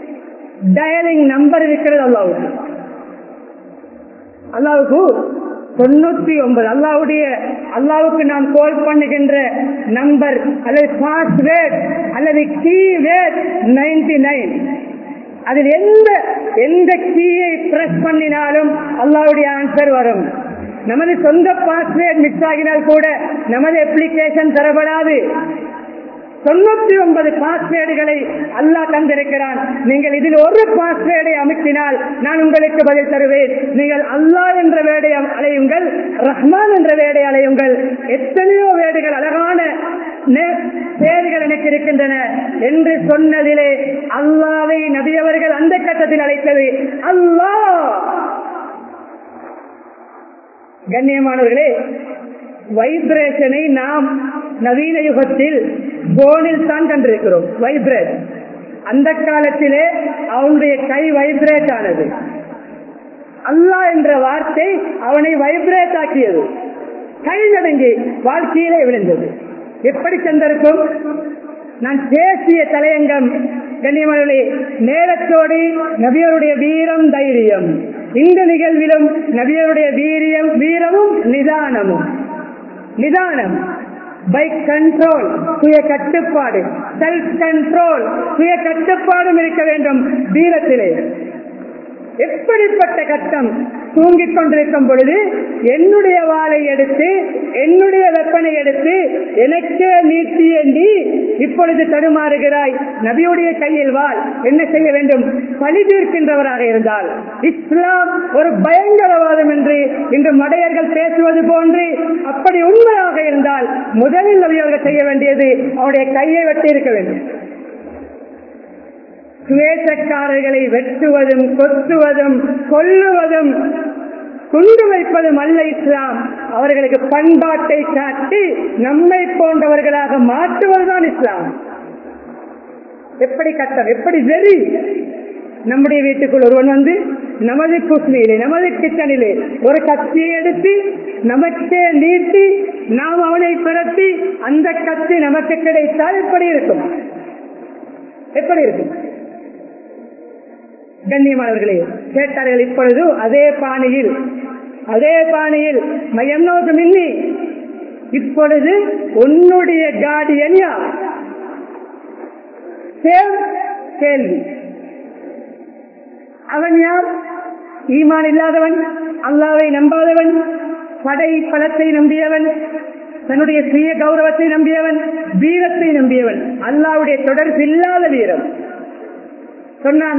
டயலிங் நம்பர் இருக்கிறது அல்லாவுக்கு அல்லாவுக்கு தொண்ணூத்தி ஒன்பது அல்லாவுடைய அல்லாவுக்கு நாம் கோல் பண்ணுகின்ற நம்பர் அல்லது பாஸ்வேர்ட் அல்லது கீவேர்ட் நைன்டி நைன் அதில் எந்த எந்த கீயை பிரஸ் பண்ணினாலும் அல்லாவுடைய ஆன்சர் வரும் நமது சொந்த பாஸ்வேர்ட் மிஸ் ஆகினால் கூட நமது அப்ளிகேஷன் தரப்படாது தொண்ணூத்தி ஒன்பது பாஸ்வேர்டுகளை அல்லாஹ் தந்திருக்கிறான் நீங்கள் இதில் ஒரு பாஸ்வேர்டை அமைத்தினால் நான் உங்களுக்கு பதில் தருவேன் நீங்கள் அல்லாஹ் என்ற வேடை அலையுங்கள் ரஹ்மான் என்ற வேடை அலையுங்கள் எத்தனையோ வேடுகள் அழகான பேர்கள் எனக்கு இருக்கின்றன என்று சொன்னதிலே அல்லாவை நபியவர்கள் அந்த கட்டத்தில் அழைத்தது அல்லாஹ் கண்ணியமானவர்களே வைப்ரேஷனை நாம் நவீன யுகத்தில் போனில் தான் கண்டிருக்கிறோம் வைப்ரேட் அந்த காலத்திலே அவனுடைய கை வைப்ரேட் ஆனது அல்லாஹ் என்ற வார்த்தை அவனை வைப்ரேட் ஆக்கியது கை நடுங்கி வாழ்க்கையிலே விழுந்தது எப்படி சென்றிருக்கும் நான் பேசிய தலையங்கம் கண்ணியமர்களே நேரத்தோடு நபியருடைய வீரம் தைரியம் இந்த நிகழ்விலும் நபியருடைய வீரியம் வீரமும் நிதானமும் நிதானம் பை கண்ட்ரோல் சுய கட்டுப்பாடு செல்ஃப் கண்ட்ரோல் சுய கட்டுப்பாடும் இருக்க வேண்டும் வீரத்திலே எப்படிப்பட்ட கட்டம் தூங்கிக் கொண்டிருக்கும் பொழுது என்னுடைய வாளை எடுத்து என்னுடைய வெப்பனை எடுத்து எனக்கே நீட்டி ஏந்தி இப்பொழுது தடுமாறுகிறாய் நபியுடைய கையில் வாழ் என்ன செய்ய வேண்டும் பழி தீர்க்கின்றவராக இருந்தால் இஸ்லாம் ஒரு பயங்கரவாதம் என்று இன்று மடையர்கள் பேசுவது போன்று அப்படி உண்மையாக இருந்தால் முதலில் நபியவர்கள் செய்ய வேண்டியது அவருடைய கையை வெட்டி இருக்க வேண்டும் சுவேசக்காரர்களை வெட்டுவதும் கொத்துவதும் கொல்லுவதும் குண்டு வைப்பதும் அல்ல இஸ்லாம் அவர்களுக்கு பண்பாட்டை காட்டி நம்மை போன்றவர்களாக மாற்றுவதுதான் இஸ்லாம் எப்படி கட்டம் எப்படி வெறி நம்முடைய வீட்டுக்குள் ஒருவன் வந்து நமது குஸ்லியிலே நமது கிச்சனிலே ஒரு கத்தியை எடுத்து நமக்கே நீட்டி நாம் அவனை பிறத்தி அந்த கத்தி நமக்கு கிடைத்தால் எப்படி இருக்கும் எப்படி இருக்கும் கண்ணியமானவர்களே கேட்டார்கள் இப்பொழுது அதே பாணியில் அதே பாணியில் மையம் நோக்கு மின்னி இப்பொழுது உன்னுடைய கார்டியன் யார் கேள்வி அவன் யார் ஈமான் இல்லாதவன் அல்லாவை நம்பாதவன் படை பலத்தை நம்பியவன் தன்னுடைய சுய கௌரவத்தை நம்பியவன் வீரத்தை நம்பியவன் அல்லாவுடைய தொடர்பு இல்லாத வீரம் சொன்னான்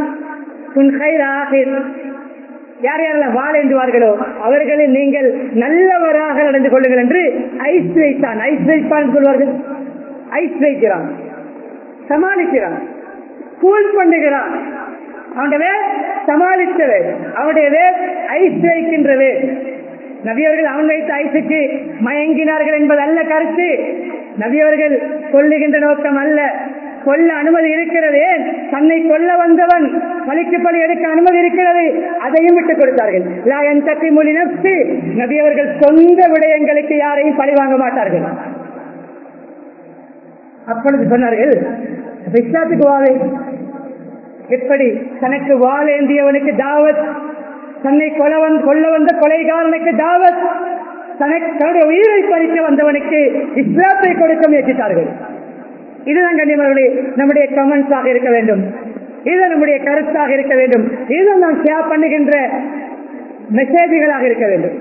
யார் யாரெல்லாம் வாழ என்றுவார்களோ அவர்களை நீங்கள் நல்லவராக நடந்து கொள்ளுங்கள் என்று ஐஸ் வைத்தான் ஐஸ் வைப்பான் சொல்வார்கள் ஐஸ் வைக்கிறான் சமாளிக்கிறான் கூல் பண்ணுகிறான் அவனுடைய சமாளித்தவே அவனுடைய ஐஸ் வைக்கின்றவே நபியவர்கள் அவன் வைத்த ஐசுக்கு மயங்கினார்கள் என்பது அல்ல கருத்து நபியவர்கள் சொல்லுகின்ற நோக்கம் அல்ல கொல்ல அனுமதி இருக்கிறது தன்னை கொல்ல வந்தவன் பலிக்கு பலி எடுக்க அனுமதி இருக்கிறது அதையும் விட்டுக் கொடுத்தார்கள் லாயன் தப்பி மொழி நப்சி நபியவர்கள் சொந்த விடயங்களுக்கு யாரையும் பழி வாங்க மாட்டார்கள் அப்பொழுது சொன்னார்கள் இஸ்லாத்துக்கு வாழை எப்படி தனக்கு வாழ ஏந்தியவனுக்கு தாவத் தன்னை கொலவன் கொல்ல வந்த கொலைகாரனுக்கு தாவத் தனக்கு தன்னுடைய உயிரை பறிக்க வந்தவனுக்கு இஸ்லாத்தை கொடுக்க முயற்சித்தார்கள் இதுதான் கண்ணியவர்களே நம்முடைய கமெண்ட்ஸாக இருக்க வேண்டும் இது நம்முடைய கருத்தாக இருக்க வேண்டும் இது நாம் ஷேர் பண்ணுகின்ற மெசேஜ்களாக இருக்க வேண்டும்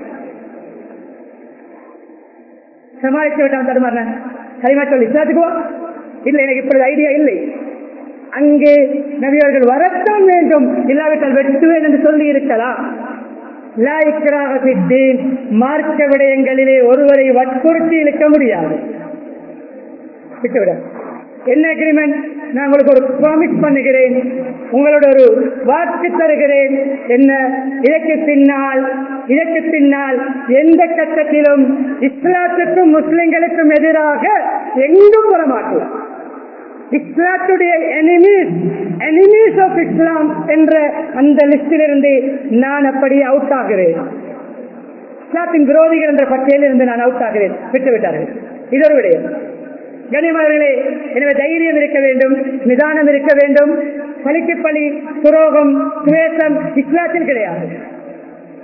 சமாளித்து விட்டான் தடுமாறேன் சரிமா சொல்லி இஸ்லாத்துக்குவா இல்லை எனக்கு இப்பொழுது ஐடியா இல்லை அங்கே நபியவர்கள் வரத்தான் வேண்டும் இல்லாவிட்டால் வெட்டுவேன் என்று சொல்லி இருக்கலாம் மார்க்க விடயங்களிலே ஒருவரை வற்புறுத்தி இழுக்க முடியாது விட்டுவிட என்ன அக்ரிமெண்ட் நான் உங்களுக்கு ஒரு ப்ராமிஸ் பண்ணுகிறேன் உங்களோட ஒரு வாக்கு தருகிறேன் என்ன இதற்கு பின்னால் இதற்கு பின்னால் எந்த கட்டத்திலும் இஸ்லாத்துக்கும் முஸ்லிம்களுக்கும் எதிராக எங்கும் வரமாட்டோம் இஸ்லாத்துடைய எனிமீஸ் எனிமீஸ் ஆஃப் இஸ்லாம் என்ற அந்த லிஸ்டிலிருந்து நான் அப்படி அவுட் ஆகிறேன் இஸ்லாத்தின் விரோதிகள் என்ற பட்டியலில் இருந்து நான் அவுட் ஆகிறேன் விட்டுவிட்டார்கள் இது ஒரு விடயம் கனிமர்களே எனவே தைரியம் இருக்க வேண்டும் நிதானம் இருக்க வேண்டும் பலிக்கு பலி துரோகம் சுவேசம் இஸ்லாத்தில் கிடையாது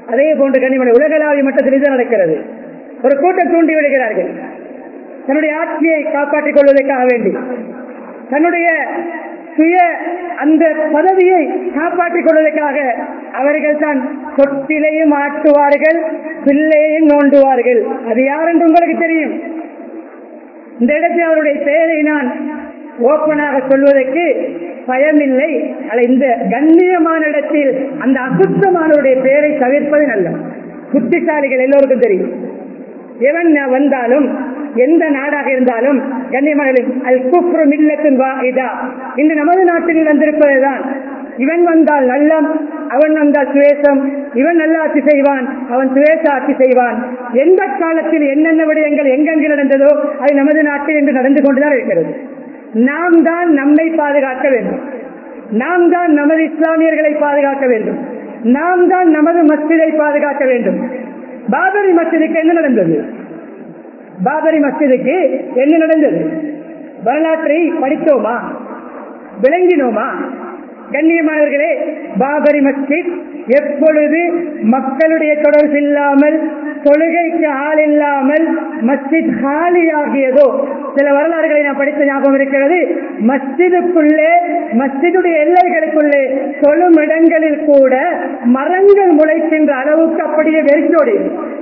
அதே போன்று கண்ணிமனை உலகளாவிய மட்டத்தில் இது நடக்கிறது ஒரு கூட்டம் தூண்டி விடுகிறார்கள் தன்னுடைய ஆட்சியை காப்பாற்றிக் கொள்வதற்காக வேண்டி தன்னுடைய சுய அந்த பதவியை காப்பாற்றிக் கொள்வதற்காக அவர்கள் தான் சொத்திலையும் ஆட்டுவார்கள் பிள்ளையையும் நோண்டுவார்கள் அது யார் என்று உங்களுக்கு தெரியும் இந்த இடத்தில் அவருடைய பெயரை நான் ஓப்பனாக சொல்வதற்கு பயமில்லை அல்ல இந்த கண்ணியமான இடத்தில் அந்த அசுத்தமானவருடைய பெயரை தவிர்ப்பது நல்லது புத்திசாலிகள் எல்லோருக்கும் தெரியும் எவன் வந்தாலும் எந்த நாடாக இருந்தாலும் கண்ணியமான அல் குப்ரு மில்லத்தின் வாஹிதா இன்று நமது நாட்டில் வந்திருப்பதுதான் இவன் வந்தால் நல்லம் அவன் வந்தால் சுவேசம் இவன் நல்ல ஆட்சி செய்வான் அவன் சுவேச ஆட்சி செய்வான் எந்த காலத்தில் என்னென்ன விடயங்கள் எங்கெங்கு நடந்ததோ அது நமது நாட்டில் இன்று நடந்து கொண்டுதான் இருக்கிறது நாம் தான் நம்மை பாதுகாக்க வேண்டும் நாம் தான் நமது இஸ்லாமியர்களை பாதுகாக்க வேண்டும் நாம் தான் நமது மஸ்ஜிதை பாதுகாக்க வேண்டும் பாபரி மஸ்ஜிதுக்கு என்ன நடந்தது பாபரி மஸ்ஜிதுக்கு என்ன நடந்தது வரலாற்றை படித்தோமா விளங்கினோமா கண்ணியமானவர்களே பாபரி மஸ்ஜித் எப்பொழுது மக்களுடைய தொடர்பு இல்லாமல் தொழுகைக்கு ஆள் இல்லாமல் மஸ்ஜித் காலியாகியதோ சில வரலாறுகளை நான் படித்த ஞாபகம் இருக்கிறது மஸ்ஜிதுக்குள்ளே மஸ்ஜிதுடைய எல்லைகளுக்குள்ளே தொழும் இடங்களில் கூட மரங்கள் முளைக்கின்ற அளவுக்கு அப்படியே வெறிச்சோடி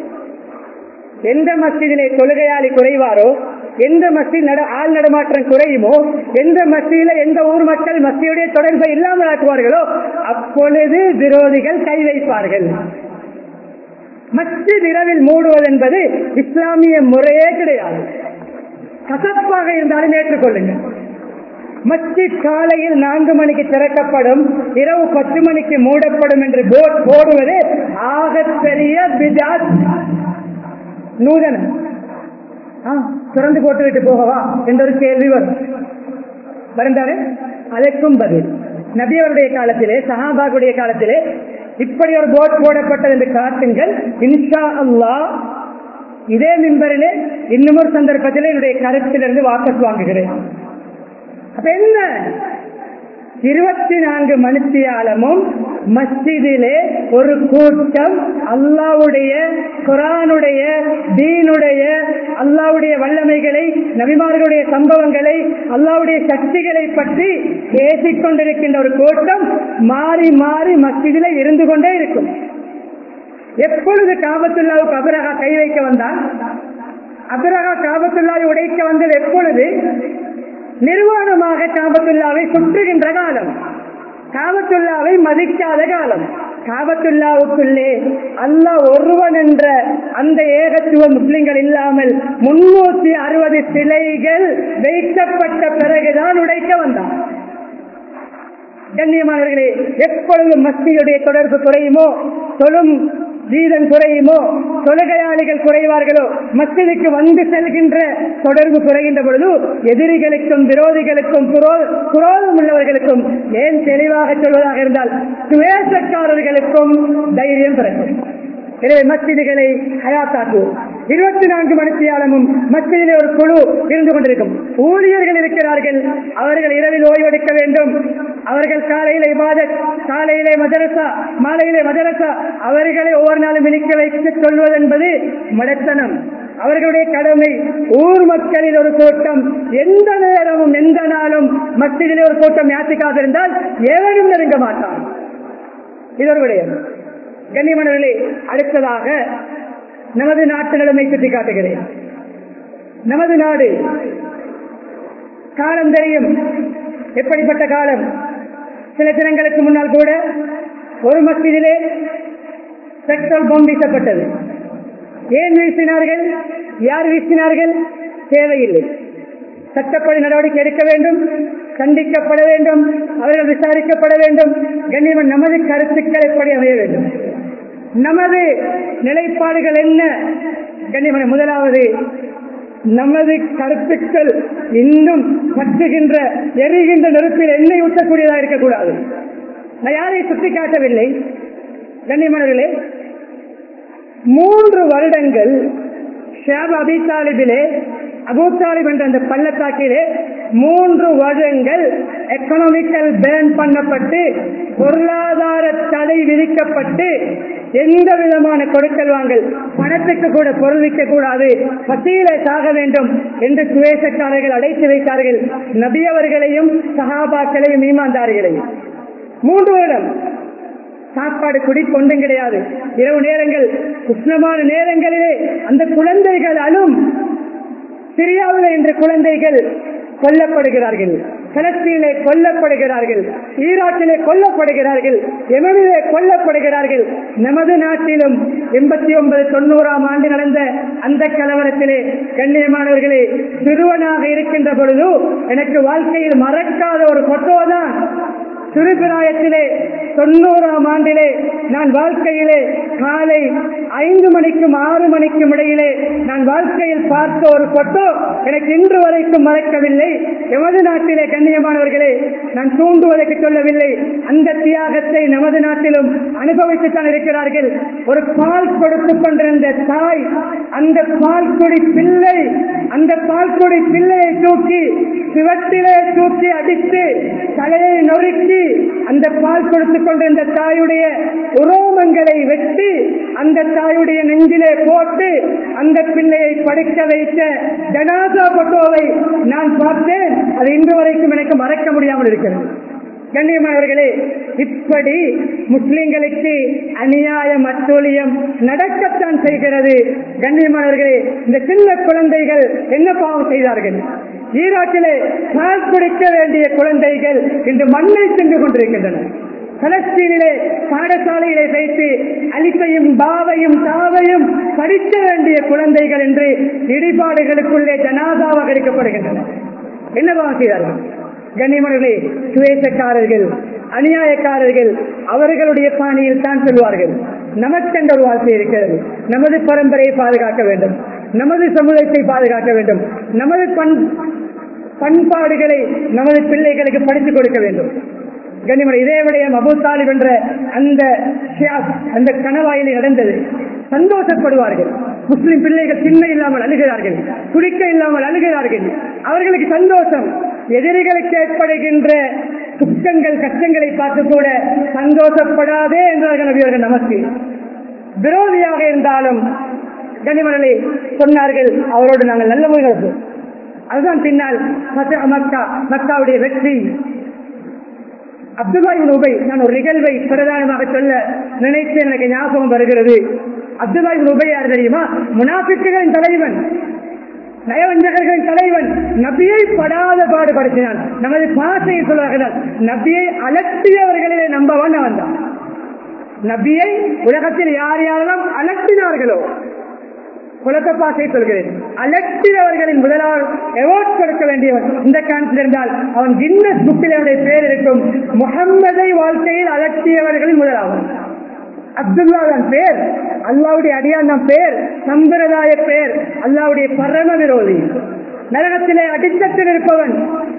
எந்த மஸ்ஜிதிலே தொழுகையாளி குறைவாரோ எந்த மஸ்ஜித் நட ஆள் நடமாற்றம் குறையுமோ எந்த மஸ்ஜிதில எந்த ஊர் மக்கள் மஸ்ஜியுடைய தொடர்பை இல்லாமல் ஆக்குவார்களோ அப்பொழுது விரோதிகள் கை வைப்பார்கள் மஸ்ஜித் இரவில் மூடுவது என்பது இஸ்லாமிய முறையே கிடையாது கசப்பாக இருந்தாலும் ஏற்றுக்கொள்ளுங்கள் மஸ்ஜித் காலையில் நான்கு மணிக்கு திறக்கப்படும் இரவு பத்து மணிக்கு மூடப்படும் என்று போர்ட் போடுவது ஆகப்பெரிய பிஜாத் நூதனம் திறந்து போட்டு விட்டு போகவா என்ற ஒரு கேள்வி வரும் வருந்தாரு அதற்கும் பதில் நபியவருடைய காலத்திலே சஹாபாகுடைய காலத்திலே இப்படி ஒரு போட் போடப்பட்டது என்று காட்டுங்கள் இன்ஷா அல்லா இதே மிம்பரிலே இன்னும் ஒரு சந்தர்ப்பத்தில் என்னுடைய கருத்திலிருந்து வாபஸ் வாங்குகிறேன் அப்ப என்ன இருபத்தி நான்கு மணித்தியாலமும் மஸ்ஜிதிலே ஒரு கூட்டம் அல்லாவுடைய குரானுடைய தீனுடைய அல்லாவுடைய வல்லமைகளை நபிமார்களுடைய சம்பவங்களை அல்லாவுடைய சக்திகளை பற்றி பேசிக் கொண்டிருக்கின்ற ஒரு கூட்டம் மாறி மாறி மஸ்ஜிதிலே இருந்து கொண்டே இருக்கும் எப்பொழுது காபத்துல்லாவுக்கு அபிரகா கை வைக்க வந்தால் அபிரகா காபத்துல்லாவை உடைக்க வந்தது எப்பொழுது நிர்வாணமாக காபத்துல்லாவை சுற்றுகின்ற காலம் காபத்துல்லாவை மதிக்காத காலம் காபத்துல்லாவுக்குள்ளே அல்லாஹ் ஒருவன் என்ற அந்த ஏகத்துவ முஸ்லிம்கள் இல்லாமல் முன்னூத்தி அறுபது சிலைகள் வைக்கப்பட்ட பிறகுதான் உடைக்க வந்தான் கண்ணியமானவர்களே எப்பொழுது மஸ்தியுடைய தொடர்பு குறையுமோ தொழும் வீதம் குறையுமோ தொழுகையாளிகள் குறைவார்களோ மஸ்ஜிதுக்கு வந்து செல்கின்ற தொடர்பு குறைகின்ற பொழுது எதிரிகளுக்கும் விரோதிகளுக்கும் குரோதம் உள்ளவர்களுக்கும் ஏன் தெளிவாக சொல்வதாக இருந்தால் சுவேசக்காரர்களுக்கும் தைரியம் பிறக்கும் எனவே மஸ்ஜிதுகளை ஹயாத்தாக்குவோம் இருபத்தி நான்கு மணித்தியாலமும் மஸ்ஜிதிலே ஒரு குழு இருந்து கொண்டிருக்கும் ஊழியர்கள் இருக்கிறார்கள் அவர்கள் இரவில் ஓய்வெடுக்க வேண்டும் அவர்கள் காலையிலே இபாதத் காலையிலே மதரசா மாலையிலே மதரசா அவர்களை ஒவ்வொரு நாளும் விழிக்க வைத்து சொல்வது என்பது மடத்தனம் அவர்களுடைய கடமை ஊர் மக்களில் ஒரு கூட்டம் எந்த நேரமும் எந்த நாளும் மஸ்ஜிதிலே ஒரு கூட்டம் யாத்திக்காக இருந்தால் எவரும் நெருங்க மாட்டான் இது ஒரு விடயம் கண்ணியமனவர்களே அடுத்ததாக நமது நாட்டு நிலைமை சுட்டி காட்டுகிறேன் நமது நாடு காலம் தெரியும் எப்படிப்பட்ட காலம் சில தினங்களுக்கு முன்னால் கூட ஒரு மஸ்ஜிதிலே பெட்ரோல் பம்ப் வீசப்பட்டது ஏன் வீசினார்கள் யார் வீசினார்கள் தேவையில்லை சட்டப்படி நடவடிக்கை எடுக்க வேண்டும் கண்டிக்கப்பட வேண்டும் அவர்கள் விசாரிக்கப்பட வேண்டும் கண்ணியமன் நமது கருத்துக்கள் எப்படி அமைய வேண்டும் நமது நிலைப்பாடுகள் என்ன கண்ணியமன் முதலாவது நமது கருத்துக்கள் இன்னும் பற்றுகின்ற எரிகின்ற நெருப்பில் எண்ணெய் ஊற்றக்கூடியதாக இருக்கக்கூடாது நான் யாரை சுட்டி காட்டவில்லை கண்ணியமனர்களே மூன்று வருடங்கள் ஷேப் அபி தாலிபிலே அபூ தாலிப் என்ற அந்த பள்ளத்தாக்கிலே மூன்று வருடங்கள் எக்கனாமிக்கல் பேன் பண்ணப்பட்டு பொருளாதார தடை விதிக்கப்பட்டு எந்த விதமான கொடுக்கல் வாங்கல் பணத்துக்கு கூட பொருள் விற்க கூடாது பசியிலே சாக வேண்டும் என்று சுவேசக்காரர்கள் அடைத்து வைத்தார்கள் நபியவர்களையும் சகாபாக்களையும் ஈமாந்தார்களையும் மூன்று வருடம் சாப்பாடு குடி கொண்டும் கிடையாது இரவு நேரங்கள் உஷ்ணமான நேரங்களிலே அந்த குழந்தைகள் அழும் சிரியாவில் என்ற குழந்தைகள் கொல்லப்படுகிறார்கள் பலஸ்தீனிலே கொல்லப்படுகிறார்கள் ஈராக்கிலே கொல்லப்படுகிறார்கள் எமனிலே கொல்லப்படுகிறார்கள் நமது நாட்டிலும் எண்பத்தி ஒன்பது தொண்ணூறாம் ஆண்டு நடந்த அந்த கலவரத்திலே கண்ணியமானவர்களே சிறுவனாக இருக்கின்ற பொழுது எனக்கு வாழ்க்கையில் மறக்காத ஒரு போட்டோ தான் சிறுபிராயத்திலே தொண்ணூறாம் ஆண்டிலே நான் வாழ்க்கையிலே காலை ஐந்து மணிக்கும் ஆறு மணிக்கும் இடையிலே நான் வாழ்க்கையில் பார்த்த ஒரு போட்டோ எனக்கு இன்று வரைக்கும் மறக்கவில்லை எமது நாட்டிலே கண்ணியமானவர்களே நான் தூண்டுவதற்கு சொல்லவில்லை அந்த தியாகத்தை நமது நாட்டிலும் அனுபவித்துத்தான் இருக்கிறார்கள் ஒரு பால் கொடுத்து கொண்டிருந்த தாய் அந்த பால் குடி பிள்ளை அந்த பால் குடி பிள்ளையை தூக்கி சிவத்திலே தூக்கி அடித்து தலையை நொறுக்கி அந்த பால் கொடுத்துக் கொண்டிருந்த தாயுடைய உரோமங்களை வெட்டி அந்த தாயுடைய நெஞ்சிலே போட்டு அந்த பிள்ளையை படுக்க வைத்த ஜனாசா போட்டோவை நான் பார்த்தேன் அது இன்று வரைக்கும் எனக்கு மறக்க முடியாமல் இருக்கிறது கண்ணியமானவர்களே இப்படி முஸ்லிம்களுக்கு அநியாயம் அட்டூழியம் நடக்கத்தான் செய்கிறது கண்ணியமானவர்களே இந்த சின்ன குழந்தைகள் என்ன பாவம் செய்தார்கள் ஈராக்கிலே பால் குடிக்க வேண்டிய குழந்தைகள் இன்று மண்ணை சென்று கொண்டிருக்கின்றன பலஸ்தீனிலே பாடசாலையிலே வைத்து அலிப்பையும் பாவையும் தாவையும் படிக்க வேண்டிய குழந்தைகள் என்று இடிபாடுகளுக்குள்ளே ஜனாதாவாக எடுக்கப்படுகின்றன என்ன பாவம் செய்தார்கள் கண்ணியமனர்களே சுவேசக்காரர்கள் அநியாயக்காரர்கள் அவர்களுடைய பாணியில் தான் சொல்வார்கள் நமக்கென்ற ஒரு வாழ்க்கை இருக்கிறது நமது பரம்பரையை பாதுகாக்க வேண்டும் நமது சமுதாயத்தை பாதுகாக்க வேண்டும் நமது பண் பண்பாடுகளை நமது பிள்ளைகளுக்கு படித்துக் கொடுக்க வேண்டும் கனிமலை இதே விடயம் அபு தாலிப் என்ற அந்த ஷியாஸ், அந்த கணவாயில் நடந்தது சந்தோஷப்படுவார்கள் முஸ்லிம் பிள்ளைகள் சின்ன இல்லாமல் அழுகிறார்கள் குடிக்க இல்லாமல் அழுகிறார்கள் அவர்களுக்கு சந்தோஷம் எதிரிகளுக்கு ஏற்படுகின்ற துக்கங்கள் கஷ்டங்களை பார்த்து கூட சந்தோஷப்படாதே என்றார்கள் நபியவர்கள் நமக்கு விரோதியாக இருந்தாலும் கனிமலை சொன்னார்கள் அவரோடு நாங்கள் நல்ல முறைகள் அதுதான் பின்னால் ஃபத்ஹ் மக்கா மக்காவுடைய வெற்றி அப்துல்லா இப்னு உபை நான் ஒரு நிகழ்வை பிரதானமாக சொல்ல நினைத்து எனக்கு ஞாபகம் வருகிறது அப்துல்லா இப்னு உபை யார் தெரியுமா முனாஃபிக்குகளின் தலைவன் நயவஞ்சகர்களின் தலைவன் நபியை படாத பாடுபடுத்தினான் நமது பாசையை சொல்வார்கள் நபியை அலட்டியவர்களிலே நம்பவன் அவன் தான் நபியை உலகத்தில் யார் யாரெல்லாம் அலட்டினார்களோ குலக்க பாசை சொல்கிறேன் அலட்டினவர்களின் முதலாவது எவார்ட் கொடுக்க வேண்டியவன் இந்த காலத்தில் இருந்தால் அவன் கின்னஸ் புக்கில் அவனுடைய பேர் இருக்கும் முகம்மதை வாழ்க்கையில் அலட்டியவர்களின் முதலாவன் அப்துல்லா தான் பேர் அல்லாவுடைய அடியான் தான் பேர் சம்பிரதாய பேர் அல்லாவுடைய பரம விரோதி நரகத்திலே அடித்தத்தில் இருப்பவன்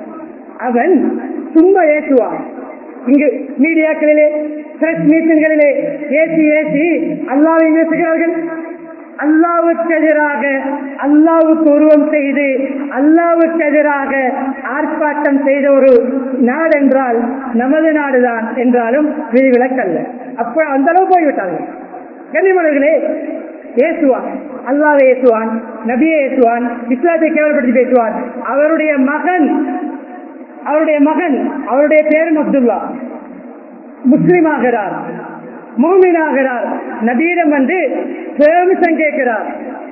அவன் சும்மா ஏசுவான் இங்கு மீடியாக்களிலே பிரஸ் மீட்டிங்களிலே ஏசி ஏசி அல்லாவை பேசுகிறார்கள் அல்லாவுக்கு எதிராக அல்லாவுக்கு உருவம் செய்து அல்லாவுக்கு எதிராக ஆர்ப்பாட்டம் செய்த ஒரு நாடு என்றால் நமது நாடுதான் என்றாலும் விதிவிலக்கல்ல அப்ப அந்த அளவு போய்விட்டார்கள் கண்ணிமலர்களே ஏசுவான் அல்லாவை ஏசுவான் நபியை ஏசுவான் இஸ்லாத்தை கேவலப்படுத்தி பேசுவான் அவருடைய மகன் அவருடைய மகன் அவருடைய பேரும் அப்துல்லா முஸ்லிம் ஆகிறார் மூமினாகிறார் நபீரம் வந்து பெருமிசம் கேட்கிறார்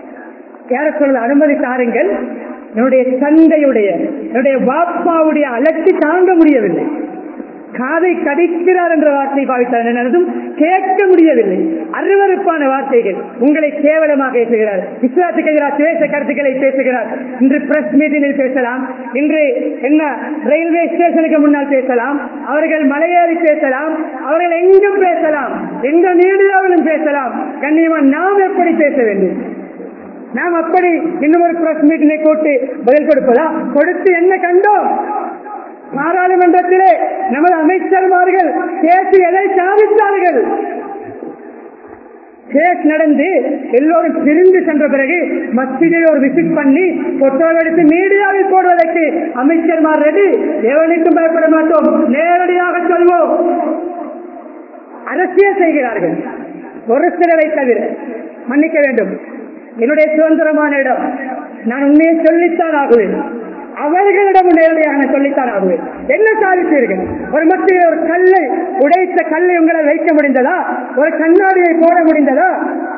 யார சொல்ல அனுமதி தாருங்கள் என்னுடைய தந்தையுடைய என்னுடைய பாப்பாவுடைய அலட்சி தாங்க முடியவில்லை காதை கடிக்கிறார் என்ற வார்த்தை பாவித்தார் எனதும் கேட்க முடியவில்லை அருவறுப்பான வார்த்தைகள் உங்களை கேவலமாக பேசுகிறார் இஸ்லாத்துக்கு எதிராக சுவேச கருத்துக்களை பேசுகிறார் இன்று பிரஸ் மீட்டிங்கில் பேசலாம் இன்று என்ன ரயில்வே ஸ்டேஷனுக்கு முன்னால் பேசலாம் அவர்கள் மலையேறி பேசலாம் அவர்கள் எங்கும் பேசலாம் எந்த மீடியாவிலும் பேசலாம் கண்ணியமா நாம் எப்படி பேச வேண்டும் நாம் அப்படி இன்னும் ஒரு பிரஸ் மீட்டினை கூட்டி பதில் கொடுப்பதா கொடுத்து என்ன கண்டோம் பாராளுமன்றத்திலே நமது அமைச்சர்மார்கள் பேசி எதை சாதித்தார்கள் கேஸ் நடந்து எல்லோரும் பிரிந்து சென்ற பிறகு மஸ்ஜிதில் ஒரு விசிட் பண்ணி பொட்டோல் எடுத்து மீடியாவில் போடுவதற்கு அமைச்சர்மார் ரெடி எவனுக்கும் பயப்பட மாட்டோம் நேரடியாக சொல்வோம் அரசியல் செய்கிறார்கள் ஒரு சிலரை தவிர மன்னிக்க வேண்டும் என்னுடைய சுதந்திரமான இடம் நான் உண்மையை சொல்லித்தான் ஆகுவேன் அவர்களிடம் நேரடியாக சொல்லித்தான் ஆகுவேன் என்ன சாதித்தீர்கள் ஒரு மத்தியில் ஒரு கல்லை உடைத்த கல்லை உங்களால் வைக்க முடிந்ததா ஒரு கண்ணாடியை போட முடிந்ததா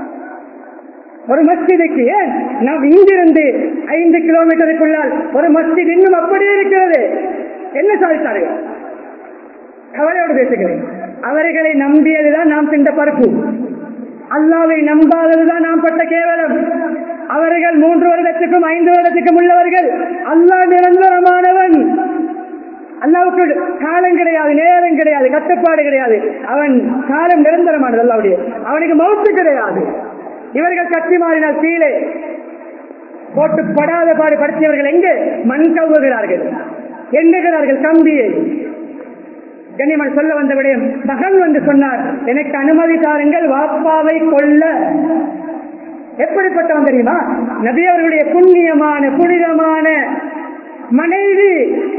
ஒரு மஸ்ஜிதுக்கு ஏன் நாம் இங்கிருந்து ஐந்து கிலோமீட்டருக்குள்ளால் ஒரு மஸ்ஜித் இன்னும் அப்படியே இருக்கிறது என்ன சாதித்தார்கள் கவலையோடு பேசுகிறேன் அவர்களை நம்பியதுதான் நாம் தின்ற பருப்பு அல்லாவை நம்பாததுதான் நாம் பட்ட கேவலம் அவர்கள் மூன்று வருடத்துக்கும் ஐந்து வருடத்துக்கும் உள்ளவர்கள் அல்லாஹ் நிரந்தரமானவன் அல்லாவுக்கு காலம் கிடையாது நேரம் கிடையாது கட்டுப்பாடு கிடையாது அவன் காலம் நிரந்தரமானது அல்லாவுடைய அவனுக்கு மவுத்து கிடையாது இவர்கள் கட்சி மாறினால் கீழே போட்டு படாத பாடு படுத்தியவர்கள் எங்கே மண் கவுகிறார்கள் எண்ணுகிறார்கள் கம்பியை கண்ணியமன் சொல்ல வந்த விடயம் மகன் வந்து சொன்னார் எனக்கு அனுமதி தாருங்கள் வாப்பாவை கொல்ல எப்படிப்பட்டவன் தெரியுமா நபி அவர்களுடைய புண்ணியமான புனிதமான மனைவி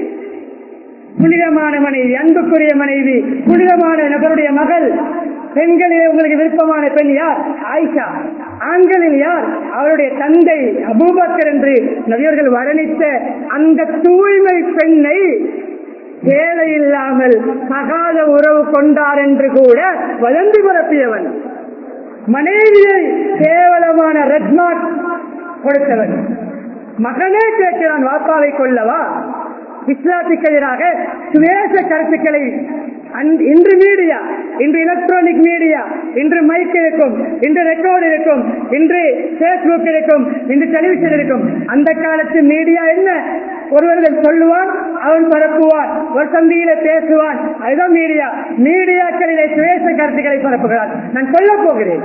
புனிதமான மனைவி அன்புக்குரிய மனைவி புனிதமான நபருடைய மகள் பெண்களிலே உங்களுக்கு விருப்பமான பெண் யார் ஆயிஷா ஆண்களில் யார் அவருடைய தந்தை அபூபக்கர் என்று நபியர்கள் வர்ணித்த அந்த தூய்மை பெண்ணை வேலை இல்லாமல் சகாத உறவு கொண்டார் என்று கூட வதந்தி பரப்பியவன் மனைவியை கேவலமான ரெட்மார்க் கொடுத்தவன் மகனே கேட்கிறான் வாப்பாவை கொள்ளவா இஸ்லாத்துக்கு எதிராக சுவேச கருத்துக்களை இன்று மீடியா இன்று எலக்ட்ரானிக் மீடியா இன்று மைக் இருக்கும் இன்று ரெக்கார்டு இருக்கும் இன்று பேஸ்புக் இருக்கும் இன்று டெலிவிஷன் இருக்கும் அந்த காலத்து மீடியா என்ன ஒருவர்கள் சொல்லுவான் அவன் பரப்புவான் ஒரு சந்தியில பேசுவான் அதுதான் மீடியா மீடியாக்களிலே சுவேச கருத்துக்களை பரப்புகிறான் நான் சொல்ல போகிறேன்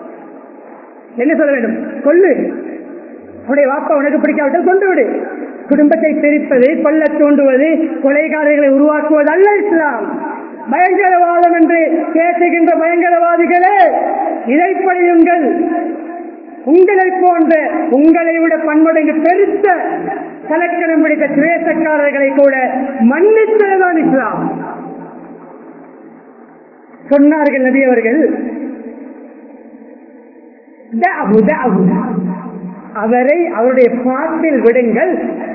என்ன சொல்ல வேண்டும் கொல்லு உடைய வாப்பா உனக்கு பிடிக்காவிட்டால் கொண்டு விடு குடும்பத்தை பிரிப்பது கொல்ல தூண்டுவது கொலைகாரர்களை உருவாக்குவது அல்ல இஸ்லாம் பயங்கரவாதம் என்று பேசுகின்ற பயங்கரவாதிகளே இதை படியுங்கள் உங்களை போன்ற உங்களை விட பன்மடங்கு பெருத்த கலக்கணம் பிடித்த சுவேசக்காரர்களை கூட மன்னித்ததுதான் இஸ்லாம் சொன்னார்கள் நபி அவர்கள் அவரை அவருடைய பாட்டில் விடுங்கள்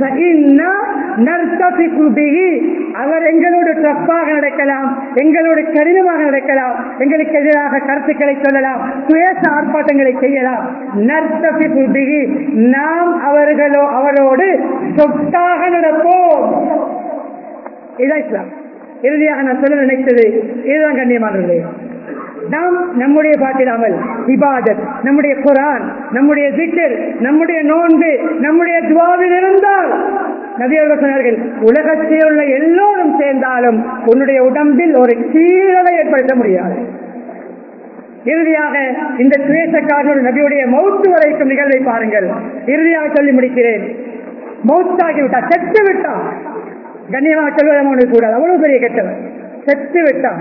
அவர் எங்களோடு தப்பாக நடக்கலாம் எங்களோடு கடினமாக நடக்கலாம் எங்களுக்கு எதிராக கருத்துக்களை சொல்லலாம் சுயச ஆர்ப்பாட்டங்களை செய்யலாம் நர்த்தபி புதிகி நாம் அவர்களோ அவரோடு சொத்தாக நடப்போம் இதான் இஸ்லாம் இறுதியாக நான் சொல்ல நினைத்தது இதுதான் கண்ணியமானவர்களே நாம் நம்முடைய பாட்டிலாமல் இபாதத் நம்முடைய குரான் நம்முடைய திக்கர் நம்முடைய நோன்பு நம்முடைய துவாவில் இருந்தால் நபியர்கள் சொன்னார்கள் உலகத்தில் உள்ள எல்லோரும் சேர்ந்தாலும் உன்னுடைய உடம்பில் ஒரு கீழலை ஏற்படுத்த முடியாது இறுதியாக இந்த சுவேசக்காரனோடு நபியுடைய மௌத்து வரைக்கும் நிகழ்வை பாருங்கள் இறுதியாக சொல்லி முடிக்கிறேன் மௌத்தாகி விட்டார் செத்து விட்டான் கண்ணியமாக சொல்வதற்கு கூடாது அவ்வளவு பெரிய கெட்டவன் செத்து விட்டான்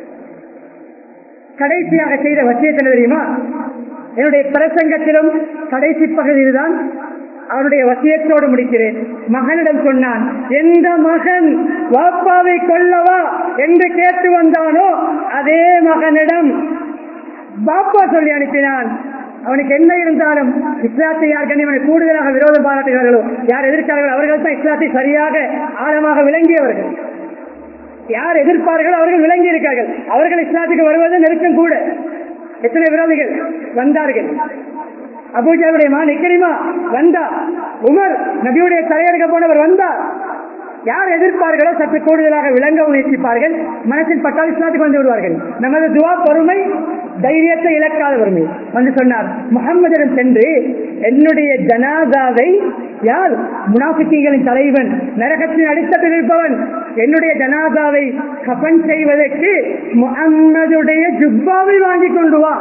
கடைசியாக செய்த வசியத்தில் தெரியுமா என்னுடைய பிரசங்கத்திலும் கடைசி பகுதியில் தான் அவருடைய வசியத்தோடு முடிக்கிறேன் மகனிடம் சொன்னான் எந்த மகன் வாப்பாவை கொல்லவா என்று கேட்டு வந்தானோ அதே மகனிடம் பாப்பா சொல்லி அனுப்பினான் அவனுக்கு என்ன இருந்தாலும் இஸ்லாத்தை யார் கண்ணியமனை கூடுதலாக விரோதம் பாராட்டுகிறார்களோ யார் எதிர்க்கிறார்களோ அவர்கள் தான் இஸ்லாத்தை சரியாக ஆழமாக விளங்கியவர்கள் யார் எதிர்ப்பார்களோ அவர்கள் விளங்கி இருக்கார்கள் அவர்கள் இஸ்லாத்துக்கு வருவது நெருக்கம் கூட எத்தனை விரோதிகள் வந்தார்கள் அபூஜாவுடைய மா நிக்கரிமா வந்தா உமர் நபியுடைய தலையெடுக்க போனவர் வந்தார் யார் எதிர்ப்பார்களோ சற்று கூடுதலாக விளங்க முயற்சிப்பார்கள் மனசில் பட்டால் இஸ்லாத்துக்கு வந்து விடுவார்கள் நமது துவா பொறுமை தைரியத்தை இழக்காத பொறுமை வந்து சொன்னார் முகம்மதிடம் சென்று என்னுடைய ஜனாதாவை யார் முனாஃபிக்கிகளின் தலைவன் நரகத்தின் அடித்தட்டில் இருப்பவன் என்னுடைய ஜனாதாவை கபன் செய்வதற்கு முகம்மதுடைய ஜுப்பாவை வாங்கி கொண்டு வா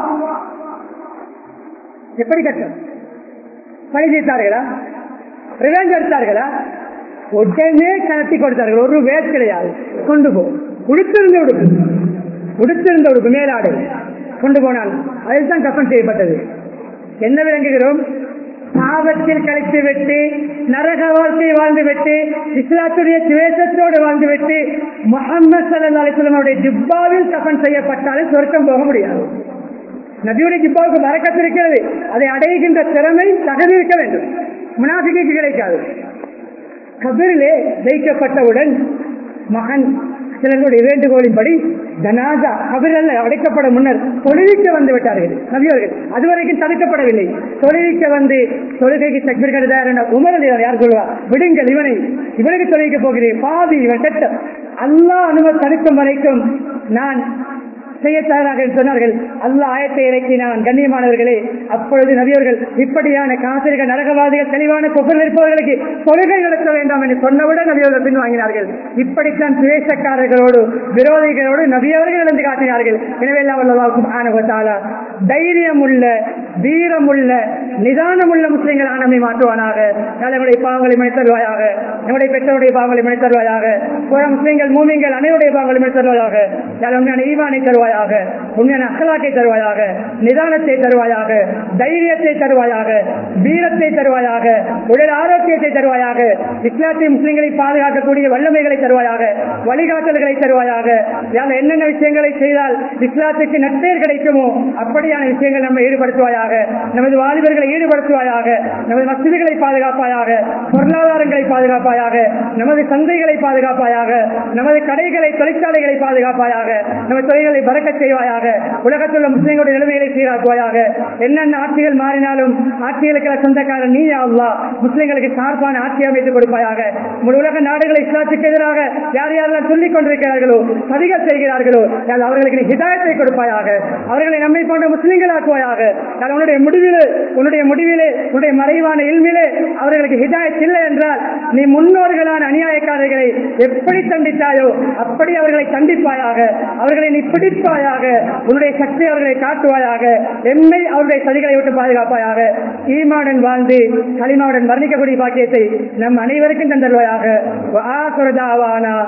எப்படி கட்டம் பழி தீர்த்தார்களா ரிவெஞ்ச் எடுத்தார்களா உடனே கலத்தி கொடுத்தார்கள் ஒரு வேட் கிடையாது கொண்டு போ உடுத்திருந்த உடுப்பு உடுத்திருந்த உடுப்பு மேலாடு கொண்டு போனால் அதில் தான் கப்பன் செய்யப்பட்டது என்ன விளங்குகிறோம் பாவத்தில் கழித்து விட்டு நரக வாழ்க்கை வாழ்ந்து விட்டு இஸ்லாத்துடைய சுவேசத்தோடு வாழ்ந்து விட்டு முகமது சல்லா அலிஸ்லாமுடைய ஜிப்பாவில் கப்பன் செய்யப்பட்டாலும் சொர்க்கம் போக முடியாது நபியுடைய ஜிப்பாவுக்கு வரக்கத்து இருக்கிறது அதை அடைகின்ற திறமை தகுதி இருக்க வேண்டும் முனாஃபிக்கு கிடைக்காது கபிரிலே வைக்கப்பட்டவுடன் மகன் சிலருடைய வேண்டுகோளின்படி ஜனாதா கபிரல்ல அடைக்கப்பட முன்னர் தொழுவிக்க வந்து விட்டார்கள் நபியவர்கள் அதுவரைக்கும் தடுக்கப்படவில்லை தொழுவிக்க வந்து தொழுகைக்கு தக்பீர்கள் என உமரலியார் யார் சொல்வார் விடுங்கள் இவனை இவனுக்கு தொழுவிக்க போகிறேன் பாவி இவன் கட்ட அல்லாஹ் அனுமதி தடுக்கும் வரைக்கும் நான் செய்ய தயாராக சொன்னார்கள் அல்ல ஆயத்தை இறக்கினான் கண்ணியமானவர்களே அப்பொழுது நபியவர்கள் இப்படியான காசிரிகள் நரகவாதிகள் தெளிவான கொப்பல் இருப்பவர்களுக்கு தொழுகை நடத்த வேண்டாம் என்று சொன்னவுடன் நபியவர்கள் பின்வாங்கினார்கள் இப்படித்தான் துவேஷக்காரர்களோடு விரோதிகளோடு நபியவர்கள் இழந்து காட்டினார்கள் எனவே எல்லாம் தைரியம் உள்ள வீரம் உள்ள நிதானம் உள்ள முஸ்லிம்கள் ஆனமை மாற்றுவானாக நம்முடைய பாவங்களை மணி தருவாயாக நம்முடைய பெற்றோருடைய பாவங்களை மணி தருவாயாக முஸ்லிம்கள் மூமிங்கள் அனைவருடைய பாவங்களை மணி தருவாயாக ஈவானை தருவாய் தருவாயாக உண்மையான அகலாக்கை தருவாயாக நிதானத்தை தருவாயாக தைரியத்தை தருவாயாக வீரத்தை தருவாயாக உடல் ஆரோக்கியத்தை தருவாயாக இஸ்லாத்திய முஸ்லிம்களை பாதுகாக்கக்கூடிய வல்லமைகளை தருவாயாக வழிகாட்டல்களை தருவாயாக யார் என்னென்ன விஷயங்களை செய்தால் இஸ்லாத்துக்கு நட்பேர் கிடைக்குமோ அப்படியான விஷயங்கள் நம்ம ஈடுபடுத்துவாயாக நமது வாலிபர்களை ஈடுபடுத்துவாயாக நமது மசிதிகளை பாதுகாப்பாயாக பொருளாதாரங்களை பாதுகாப்பாயாக நமது சந்தைகளை பாதுகாப்பாயாக நமது கடைகளை தொழிற்சாலைகளை பாதுகாப்பாயாக நமது தொழில்களை பறக்க செய்வாயாக உலகத்தில் உள்ள முஸ்லீம்களுடைய நிலைமைகளை சீராக்குவாயாக என்னென்ன ஆட்சிகள் மாறினாலும் ஆட்சிகளுக்கு சொந்தக்காரர் நீ அல்லா முஸ்லீம்களுக்கு சார்பான ஆட்சி அமைத்து கொடுப்பாயாக உங்கள் உலக நாடுகளை இஸ்லாத்துக்கு எதிராக யார் யாரெல்லாம் சொல்லிக் கொண்டிருக்கிறார்களோ சதிகள் செய்கிறார்களோ யார் அவர்களுக்கு நீ ஹிதாயத்தை கொடுப்பாயாக அவர்களை நம்மை போன்ற முஸ்லீம்கள் ஆக்குவாயாக யார் உன்னுடைய முடிவிலே உன்னுடைய முடிவிலே உன்னுடைய மறைவான இல்மிலே அவர்களுக்கு ஹிதாயத் இல்லை என்றால் நீ முன்னோர்களான அநியாயக்காரர்களை எப்படி தண்டித்தாயோ அப்படி அவர்களை தண்டிப்பாயாக அவர்களை நீ பிடிப்பாயாக உன்னுடைய சக்தி அவர்களை காட்டுவாயாக எம்மை அவருடைய சதிகளை விட்டு பாதுகாப்பாயாக ஈமாவுடன் வாழ்ந்து களிமாவுடன் வர்ணிக்கக்கூடிய பாக்கியத்தை நம் அனைவருக்கும் தந்தருவாயாக